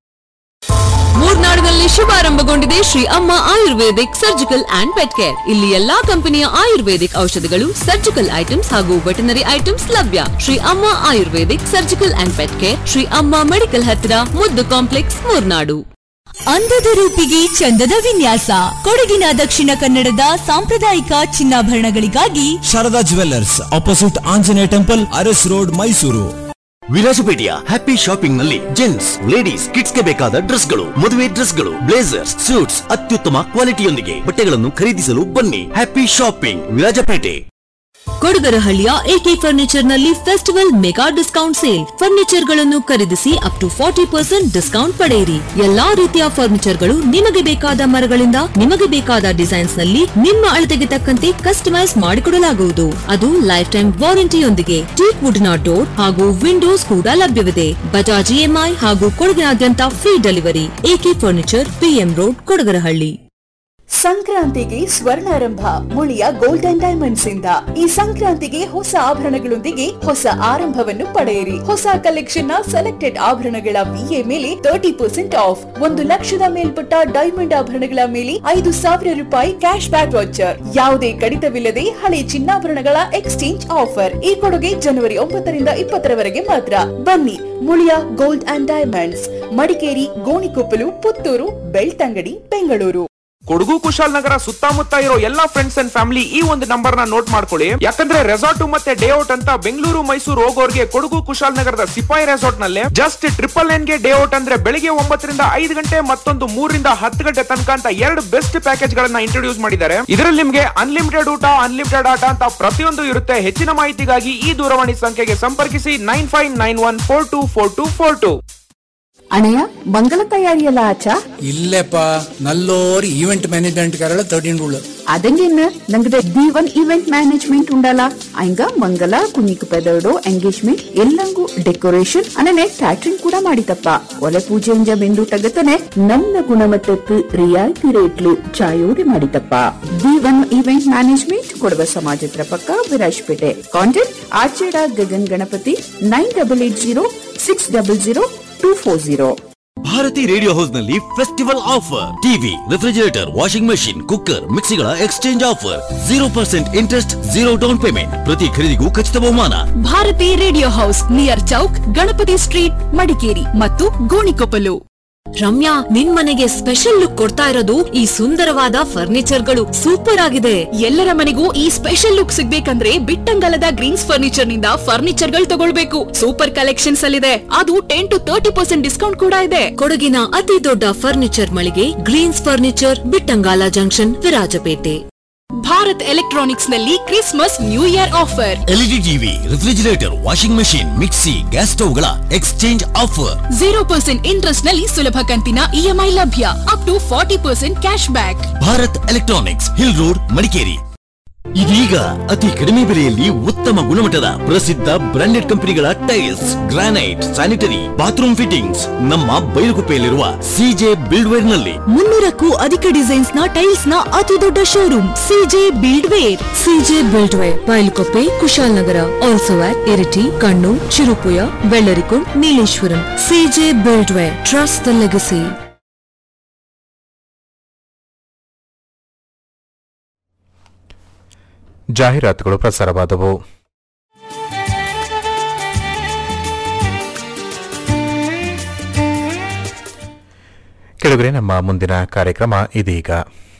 ಮೂರ್ನಾಡಿನಲ್ಲಿ ಶುಭಾರಂಭಗೊಂಡಿದೆ Shri Amma ayurvedic surgical and pet care ಇಲ್ಲಿ ಎಲ್ಲಾ ಕಂಪನಿಯ ಆಯುರ್ವೇದಿಕ್ ಔಷಧಿಗಳು ಸರ್ಜಿಕಲ್ ಐಟಮ್ಸ್ ಹಾಗೂ ವೆಟನರಿ ಐಟಮ್ಸ್ ಲಭ್ಯ Shri Amma ayurvedic surgical and pet care Shri Amma medical ಹತ್ತಿರ ಮುದ್ದು ಕಾಂಪ್ಲೆಕ್ಸ್ ಮೂರ್ನಾಡು ಅಂದದ ರೂಪಿಗೆ ಚಂದದ ವಿನ್ಯಾಸ ಕೊಡಗಿನ ದಕ್ಷಿಣ ಕನ್ನಡದ ಸಾಂಪ್ರದಾಯಿಕ ಚಿನ್ನಾಭರಣಗಳಿಗಾಗಿ Sharada jewellers opposite Anjaneya temple Aras road Mysuru ವಿರಾಜಪೇಟೆಯ ಹ್ಯಾಪಿ ಶಾಪಿಂಗ್ ನಲ್ಲಿ ಜೆಂಟ್ಸ್ ಲೇಡೀಸ್ ಕಿಡ್ಸ್ ಗೆ ಬೇಕಾದ ಡ್ರೆಸ್ಗಳು ಮದುವೆ ಡ್ರೆಸ್ಗಳು ಬ್ಲೇಸರ್ಸ್ ಸೂಟ್ಸ್ ಅತ್ಯುತ್ತಮ ಕ್ವಾಲಿಟಿಯೊಂದಿಗೆ ಬಟ್ಟೆಗಳನ್ನು ಖರೀದಿಸಲು ಬನ್ನಿ ಹ್ಯಾಪಿ ಶಾಪಿಂಗ್ ವಿರಾಜಪೇಟೆ ಕೊಡಗರಹಳ್ಳಿಯ ಎಕೆ ಫರ್ನಿಚರ್ ನಲ್ಲಿ festival mega discount sale furniture ಗಳನ್ನು ಖರೀದಿಸಿ up to forty percent discount ಪಡೆಯಿರಿ ಎಲ್ಲಾ ರೀತಿಯ ಫರ್ನಿಚರ್ ಗಳು ನಿಮಗೆ ಬೇಕಾದ ಮರಗಳಿಂದ ನಿಮಗೆ ಬೇಕಾದ ಡಿಸೈನ್ಸ್ ನಲ್ಲಿ ನಿಮ್ಮ ಅಳತೆಗೆ ತಕ್ಕಂತೆ ಕಸ್ಟಮೈಸ್ ಮಾಡಿಕೊಡಲಾಗುವುದು ಅದು ಲೈಫ್ ಟೈಮ್ ವಾರಂಟಿಯೊಂದಿಗೆ ಟೀಕ್ ವುಡ್ ನ ಡೋರ್ ಹಾಗೂ ವಿಂಡೋಸ್ ಕೂಡ ಲಭ್ಯವಿದೆ ಬಜಾಜ್ ಇಎಂಐ ಹಾಗೂ ಕೊಡಗಿನಾದ್ಯಂತ free delivery AK furniture PM road Kodagarahalli ಸಂಕ್ರಾಂತಿಗೆ ಸ್ವರ್ಣಾರಂಭ ಮುಳಿಯ ಗೋಲ್ಡನ್ ಡೈಮಂಡ್ಸ್ ಇಂದ ಈ ಸಂಕ್ರಾಂತಿಗೆ ಹೊಸ ಆಭರಣಗಳೊಂದಿಗೆ ಹೊಸ ಆರಂಭವನ್ನು ಪಡೆಯಿರಿ ಹೊಸ ಕಲೆಕ್ಷನ್ ನ ಸೆಲೆಕ್ಟೆಡ್ ಆಭರಣಗಳ ವಿಎ ಮೇಲೆ ತರ್ಟಿ ಪರ್ಸೆಂಟ್ ಆಫ್ ಒಂದು ಲಕ್ಷದ ಮೇಲ್ಪಟ್ಟ ಡೈಮಂಡ್ ಆಭರಣಗಳ ಮೇಲೆ ಐದು ಸಾವಿರ ರೂಪಾಯಿ ಕ್ಯಾಶ್ ಬ್ಯಾಕ್ ವಾಚರ್ ಯಾವುದೇ ಕಡಿತವಿಲ್ಲದೆ ಹಳೆ ಚಿನ್ನಾಭರಣಗಳ ಎಕ್ಸ್ಚೇಂಜ್ ಆಫರ್ ಈ ಕೊಡುಗೆ ಜನವರಿ ಒಂಬತ್ತರಿಂದ ಇಪ್ಪತ್ತರವರೆಗೆ ಮಾತ್ರ ಬನ್ನಿ Muliya gold and diamonds Madikeri Gonikoppal Puttur Belthangady Bengaluru Kodagu Kushal ಸುತ್ತಮುತ್ತ ಇರೋ ಎಲ್ಲಾ ಫ್ರೆಂಡ್ಸ್ ಅಂಡ್ ಫ್ಯಾಮಿಲಿ ಈ ಒಂದು ನಂಬರ್ ನ ನೋಟ್ ಮಾಡ್ಕೊಳ್ಳಿ ಯಾಕಂದ್ರೆ ರೆಸಾರ್ಟ್ ಮತ್ತೆ ಡೇ ಔಟ್ ಅಂತ ಬೆಂಗಳೂರು ಮೈಸೂರು ಹೋಗೋರ್ಗೆ ಕೊಡಗು ಕುಶಾಲ್ ನಗರದ ಸಿಪಾಯಿ ರೆಸಾರ್ಟ್ ನಲ್ಲಿ ಜಸ್ಟ್ ಟ್ರಿಪಲ್ ನೈನ್ ಗೆ ಡೇ ಔಟ್ ಅಂದ್ರೆ ಬೆಳಿಗ್ಗೆ ಒಂಬತ್ತರಿಂದ ಐದು ಗಂಟೆ ಮತ್ತೊಂದು ಮೂರರಿಂದ ಹತ್ತು ಗಂಟೆ ತನಕ ಅಂತ ಎರಡು ಬೆಸ್ಟ್ ಪ್ಯಾಕೇಜ್ ಗಳನ್ನ ಇಂಟ್ರೊಡ್ಯೂಸ್ ಮಾಡಿದ್ದಾರೆ ಇದರಲ್ಲಿ ನಿಮ್ಗೆ ಅನ್ಲಿಮಿಟೆಡ್ ಊಟ ಅನ್ಲಿಮಿಟೆಡ್ ಆಟ ಅಂತ ಪ್ರತಿಯೊಂದು ಇರುತ್ತೆ ಹೆಚ್ಚಿನ ಮಾಹಿತಿಗಾಗಿ ಈ ದೂರವಾಣಿ ಸಂಖ್ಯೆಗೆ ಸಂಪರ್ಕಿಸಿ nine five nine one four two four two four two ಅಣಯ್ಯ ಮಂಗಲ ತಯಾರಿಯಲ್ಲ ಆಚ ഇല്ലപ്പാ നല്ലൊരു ഈവന്റ് മാനേജ്മെന്റ് തേർട്ടീൻ ഉള്ളു അതെങ്ങനെ ഞങ്ങളുടെ ദീവൻ ഇവന്റ് മാനേജ്മെന്റ് ഉണ്ടല്ല അയങ്ക ಮಂಗಲ ಕುಣಿಕು ಪೆದರ್ಡು ಎಂಗೇಜ್ಮೆಂಟ್ ಎಲ್ಲಂಗೂ ಡೆಕೋರೇಷನ್ ಅನನೆ ಕ್ಯಾಟ್ರಿಂಗ್ ಕೂಡ ಮಾಡಿತಪ್ಪ ಒಲೆ ಪೂಜೆಯಿಂದ ಬೆಂದು ತಗತನೆ ನನ್ನ ಗುಣಮಟ್ಟಕ್ಕೆ ರಿಯಾಯಿತಿ ರೇಟ್ಲು ಚಾಯೋಡಿ ಮಾಡಿತಪ್ಪ ದೀವನ್ ಇವೆಂಟ್ ಮ್ಯಾನೇಜ್ಮೆಂಟ್ ಕೊಡವ ಸಮಾಜತ್ರ ಪಕ್ಕ ವಿರಾಜ್ಪೇಟೆ ಕಾಂಟ್ಯಾಕ್ಟ್ ಆಚೇಡ Gagan Ganapathi nine double eight zero six double zero two four zero Bharathi radio house ನಲ್ಲಿ festival offer TV refrigerator washing machine cooker ಮಿಕ್ಸಿಗಳ exchange offer zero percent interest zero down payment ಪ್ರತಿ ಖರೀದಿಗೂ ಖಚಿತ ಬಹುಮಾನ Bharathi radio house near chowk Ganapathi street Madikeri ಮತ್ತು ಗೋಣಿಕೊಪ್ಪಲು ರಮ್ಯಾ ನಿನ್ ಮನೆಗೆ ಸ್ಪೆಷಲ್ ಲುಕ್ ಕೊಡ್ತಾ ಇರೋದು ಈ ಸುಂದರವಾದ ಫರ್ನಿಚರ್ಗಳು ಸೂಪರ್ ಆಗಿದೆ ಎಲ್ಲರ ಮನೆಗೂ ಈ ಸ್ಪೆಷಲ್ ಲುಕ್ ಸಿಗ್ಬೇಕಂದ್ರೆ ಬಿಟ್ಟಂಗಲದ ಗ್ರೀನ್ಸ್ ಫರ್ನಿಚರ್ ನಿಂದ ಫರ್ನಿಚರ್ ಗಳು ತಗೊಳ್ಬೇಕು ಸೂಪರ್ ಕಲೆಕ್ಷನ್ಸ್ ಅಲ್ಲಿದೆ ಅದು ten to thirty percent discount ಕೂಡ ಇದೆ ಕೊಡಗಿನ ಅತಿ ದೊಡ್ಡ ಫರ್ನಿಚರ್ ಮಳಿಗೆ greens furniture Bittangala junction Virajpet Bharat electronics ನಲ್ಲಿ Christmas new year offer LED TV refrigerator washing machine mixie gas ಸ್ಟವ್ಗಳ exchange offer zero percent interest ನಲ್ಲಿ ಸುಲಭ ಕಂತಿನ ಇಎಂಐ ಲಭ್ಯ up to forty percent cash back Bharat electronics hill road Madikeri ಇದೀಗ ಅತಿ ಕಡಿಮೆ ಬೆಲೆಯಲ್ಲಿ ಉತ್ತಮ ಗುಣಮಟ್ಟದ ಪ್ರಸಿದ್ಧ ಬ್ರಾಂಡೆಡ್ ಕಂಪನಿಗಳ tiles granite sanitary bathroom fittings ನಮ್ಮ ಬೈಲುಗುಪ್ಪೆಯಲ್ಲಿರುವ ಸಿಜೆ ಬಿಲ್ಡ್ವೇರ್ ನಲ್ಲಿ ಮುನ್ನೂರಕ್ಕೂ ಅಧಿಕ ಡಿಸೈನ್ಸ್ ನ ಟೈಲ್ಸ್ ನ ಅತಿ ದೊಡ್ಡ showroom CJ build ware CJ buildware Bylakuppe Kushalnagar also at Iritty Kannur Cherupuzha Bellarikund Nileshwaram CJ buildware trust the legacy ಜಾಹೀರಾತುಗಳು ಪ್ರಸಾರವಾದವು ಕೆಳಗರೆ ನಮ್ಮ ಮುಂದಿನ ಕಾರ್ಯಕ್ರಮ ಇದೀಗ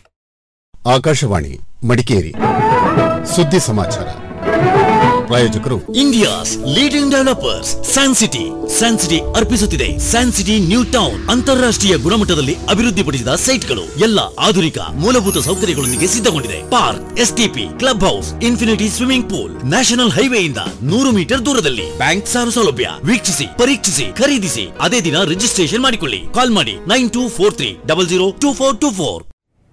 ಆಕಾಶವಾಣಿ ಮಡಿಕೇರಿ ಸುದ್ದಿ ಸಮಾಚಾರ ಪ್ರಾಯೋಜಕರು India's leading developers San City San City ಅರ್ಪಿಸುತ್ತಿದೆ ಸ್ಯಾನ್ ಸಿಟಿ ನ್ಯೂ ಟೌನ್ ಅಂತಾರಾಷ್ಟ್ರೀಯ ಗುಣಮಟ್ಟದಲ್ಲಿ ಅಭಿವೃದ್ಧಿಪಡಿಸಿದ ಸೈಟ್ಗಳು ಎಲ್ಲ ಆಧುನಿಕ ಮೂಲಭೂತ ಸೌಕರ್ಯಗಳೊಂದಿಗೆ ಸಿದ್ಧಗೊಂಡಿದೆ park STP club house infinity swimming pool national ಹೈವೇಯಿಂದ ನೂರು ಮೀಟರ್ ದೂರದಲ್ಲಿ ಬ್ಯಾಂಕ್ ಸಾಲ ಸೌಲಭ್ಯ ವೀಕ್ಷಿಸಿ ಪರೀಕ್ಷಿಸಿ ಖರೀದಿಸಿ ಅದೇ ದಿನ ರಿಜಿಸ್ಟ್ರೇಷನ್ ಮಾಡಿಕೊಳ್ಳಿ ಕಾಲ್ ಮಾಡಿ nine two four three double zero two four two four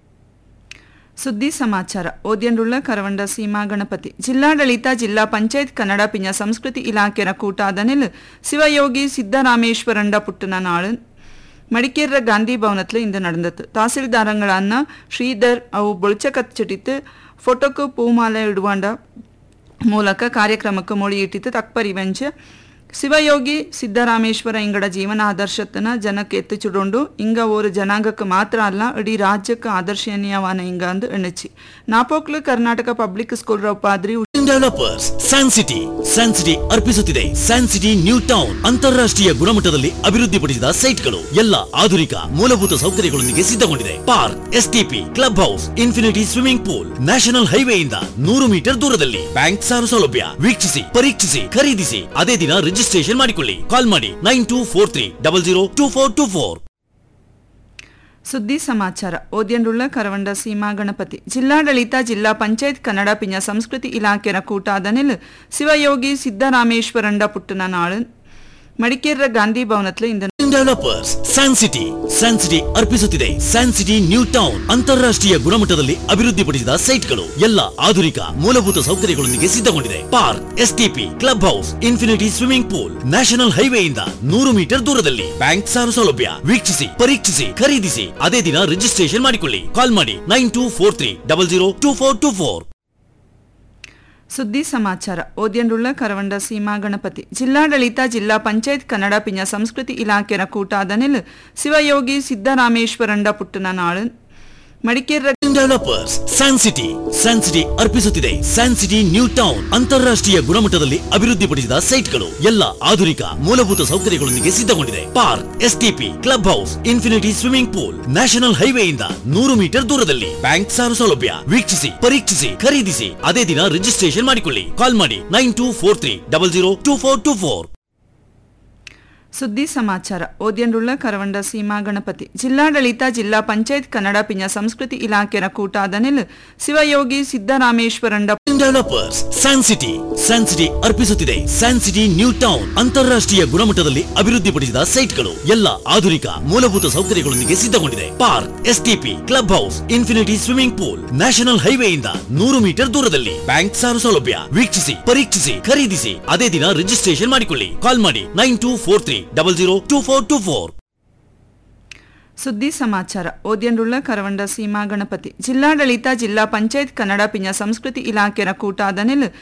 ಸುದ್ದಿ ಸಮಾಚಾರ ಓದ್ಯಂಡುಳ್ಳ ಕರವಂಡ ಸೀಮಾ ಗಣಪತಿ ಜಿಲ್ಲಾಡಳಿತ ಜಿಲ್ಲಾ ಪಂಚಾಯತ್ ಕನ್ನಡ ಪಿಂಜ ಸಂಸ್ಕೃತಿ ಇಲಾಖೆಯ ಕೂಟಾದನಿಲ್ ಶಿವಯೋಗಿ ಸಿದ್ದರಾಮೇಶ್ವರಂಡ ಪುಟ್ಟನ ನಾಳು மடிக்கேற காந்தி பவனத்தில் இந்த நடந்தது தாசில்தாரங்களான ஸ்ரீதர் ಅವು ಬೊಳ್ಚಕಚ್ಚಿಟ್ಟಿತ್ತು ಫೋಟೋಕ್ಕೆ ಪೂಮಾಲೆ ಇಡುವಾಂಡ ಮೂಲಕ ಕಾರ್ಯಕ್ರಮಕ್ಕೆ ಮೊಳಿ ಇಟ್ಟಿತ್ತು ತಕ್ಪರಿವೆಂಚ ಶಿವಯೋಗಿ ಸಿದ್ದರಾಮೇಶ್ವರ ಇಂಗಡ ಜೀವನ ಆದರ್ಶತನ ಜನಕ್ಕೆ ಎತ್ತುಚುಡೊಂಡು ಇಂಗ ஒரு ಜನಾಂಗಕ್ಕೆ ಮಾತ್ರ ಅಲ್ಲ ಇಡೀ ರಾಜ್ಯಕ್ಕೆ ಆದರ್ಶನೀಯವಾನ ಇಂಗ ಅಂದು ಎಣ್ಣಚಿ ನಾಪೋಕ್ಲು ಕರ್ನಾಟಕ ಪಬ್ಲಿಕ್ ಸ್ಕೂಲ್ ಉಪಾದ್ರಿ developers San City San City ಅರ್ಪಿಸುತ್ತಿದೆ ಸ್ಯಾನ್ ಸಿಟಿ ನ್ಯೂ ಟೌನ್ ಅಂತಾರಾಷ್ಟ್ರೀಯ ಗುಣಮಟ್ಟದಲ್ಲಿ ಅಭಿವೃದ್ಧಿಪಡಿಸಿದ ಸೈಟ್ಗಳು ಎಲ್ಲ ಆಧುನಿಕ ಮೂಲಭೂತ ಸೌಕರ್ಯಗಳೊಂದಿಗೆ ಸಿದ್ಧಗೊಂಡಿದೆ park STP club house infinity swimming pool national ಹೈವೇಯಿಂದ ನೂರು ಮೀಟರ್ ದೂರದಲ್ಲಿ ಬ್ಯಾಂಕ್ ಸಾಲ ಸೌಲಭ್ಯ ವೀಕ್ಷಿಸಿ ಪರೀಕ್ಷಿಸಿ ಖರೀದಿಸಿ ಅದೇ ದಿನ ರಿಜಿಸ್ಟ್ರೇಷನ್ ಮಾಡಿಕೊಳ್ಳಿ ಕಾಲ್ ಮಾಡಿ nine two four three double zero two four two four ಸುದ್ದಿ ಸಮಾಚಾರ ಓದ್ಯಂಡುಳ್ಳ ಕರವಂಡ ಸೀಮಾ ಗಣಪತಿ ಜಿಲ್ಲಾಡಳಿತ ಜಿಲ್ಲಾ ಪಂಚಾಯತ್ ಕನ್ನಡ ಪಿಂಜ ಸಂಸ್ಕೃತಿ ಇಲಾಖೆಯ ಕೂಟಾದನಿಲ್ ಶಿವಯೋಗಿ ಸಿದ್ದರಾಮೇಶ್ವರಂಡ ಪುಟ್ಟನ ನಾಳು ಮಡಿಕೇರ ಗಾಂಧಿ ಭವನத்தில் இந்த developers San City San City ಅರ್ಪಿಸುತ್ತಿದೆ ಸ್ಯಾನ್ ಸಿಟಿ ನ್ಯೂ ಟೌನ್ ಅಂತಾರಾಷ್ಟ್ರೀಯ ಗುಣಮಟ್ಟದಲ್ಲಿ ಅಭಿವೃದ್ಧಿಪಡಿಸಿದ ಸೈಟ್ಗಳು ಎಲ್ಲ ಆಧುನಿಕ ಮೂಲಭೂತ ಸೌಕರ್ಯಗಳೊಂದಿಗೆ ಸಿದ್ಧಗೊಂಡಿದೆ park STP club house infinity swimming pool national ಹೈವೇಯಿಂದ ನೂರು ಮೀಟರ್ ದೂರದಲ್ಲಿ ಬ್ಯಾಂಕ್ ಸಾಲ ಸೌಲಭ್ಯ ವೀಕ್ಷಿಸಿ ಪರೀಕ್ಷಿಸಿ ಖರೀದಿಸಿ ಅದೇ ದಿನ ರಿಜಿಸ್ಟ್ರೇಷನ್ ಮಾಡಿಕೊಳ್ಳಿ ಕಾಲ್ ಮಾಡಿ nine two four three double zero two four two four ಸುದ್ದಿ ಸಮಾಚಾರ ಓದ್ಯಂಡುಳ್ಳ ಕರವಂಡ ಸೀಮಾ ಗಣಪತಿ ಜಿಲ್ಲಾಡಳಿತ ಜಿಲ್ಲಾ ಪಂಚಾಯತ್ ಕನ್ನಡ ಪಿಂಜ ಸಂಸ್ಕೃತಿ ಇಲಾಖೆಯ ಕೂಟಾದನಿಲ್ ಶಿವಯೋಗಿ ಸಿದ್ದರಾಮೇಶ್ವರಂಡ ಪುಟ್ಟನ ನಾಳು ಮಡಿಕೇರ developers San City San City ಅರ್ಪಿಸುತ್ತಿದೆ ಸ್ಯಾನ್ ಸಿಟಿ ನ್ಯೂ ಟೌನ್ ಅಂತಾರಾಷ್ಟ್ರೀಯ ಗುಣಮಟ್ಟದಲ್ಲಿ ಅಭಿವೃದ್ಧಿಪಡಿಸಿದ ಸೈಟ್ಗಳು ಎಲ್ಲ ಆಧುನಿಕ ಮೂಲಭೂತ ಸೌಕರ್ಯಗಳೊಂದಿಗೆ ಸಿದ್ಧಗೊಂಡಿದೆ park STP club house infinity swimming pool national ಹೈವೇಯಿಂದ ನೂರು ಮೀಟರ್ ದೂರದಲ್ಲಿ ಬ್ಯಾಂಕ್ ಸಾಲ ಸೌಲಭ್ಯ ವೀಕ್ಷಿಸಿ ಪರೀಕ್ಷಿಸಿ ಖರೀದಿಸಿ ಅದೇ ದಿನ ರಿಜಿಸ್ಟ್ರೇಷನ್ ಮಾಡಿಕೊಳ್ಳಿ ಕಾಲ್ ಮಾಡಿ nine two four three double zero two four two four ಸುದ್ದಿ ಸಮಾಚಾರ ಓದ್ಯಂಡುಳ್ಳ ಕರವಂಡ ಸೀಮಾ ಗಣಪತಿ ಜಿಲ್ಲಾಡಳಿತ ಜಿಲ್ಲಾ ಪಂಚಾಯತ್ ಕನ್ನಡ ಪಿಂಜ ಸಂಸ್ಕೃತಿ ಇಲಾಖೆಯ ಕೂಟಾದನಿಲ್ ಶಿವಯೋಗಿ ಸಿದ್ದರಾಮೇಶ್ವರಂಡ developers San City San City ಅರ್ಪಿಸುತ್ತಿದೆ ಸ್ಯಾನ್ ಸಿಟಿ ನ್ಯೂ ಟೌನ್ ಅಂತಾರಾಷ್ಟ್ರೀಯ ಗುಣಮಟ್ಟದಲ್ಲಿ ಅಭಿವೃದ್ಧಿಪಡಿಸಿದ ಸೈಟ್ಗಳು ಎಲ್ಲ ಆಧುನಿಕ ಮೂಲಭೂತ ಸೌಕರ್ಯಗಳೊಂದಿಗೆ ಸಿದ್ಧಗೊಂಡಿದೆ park STP club house infinity swimming pool national ಹೈವೇಯಿಂದ ನೂರು ಮೀಟರ್ ದೂರದಲ್ಲಿ ಬ್ಯಾಂಕ್ ಸಾಲ ಸೌಲಭ್ಯ ವೀಕ್ಷಿಸಿ ಪರೀಕ್ಷಿಸಿ ಖರೀದಿಸಿ ಅದೇ ದಿನ ರಿಜಿಸ್ಟ್ರೇಷನ್ ಮಾಡಿಕೊಳ್ಳಿ ಕಾಲ್ ಮಾಡಿ nine two four three double zero two four two four ಸುದ್ದಿ ಸಮಾಚಾರ ಓದ್ಯಂಡುಳ್ಳ ಕರವಂಡ ಸೀಮಾ ಗಣಪತಿ ಜಿಲ್ಲಾಡಳಿತ ಜಿಲ್ಲಾ ಪಂಚಾಯತ್ ಕನ್ನಡ ಪಿಂಜ ಸಂಸ್ಕೃತಿ ಇಲಾಖೆಯ ಕೂಟಾದನಿಲ್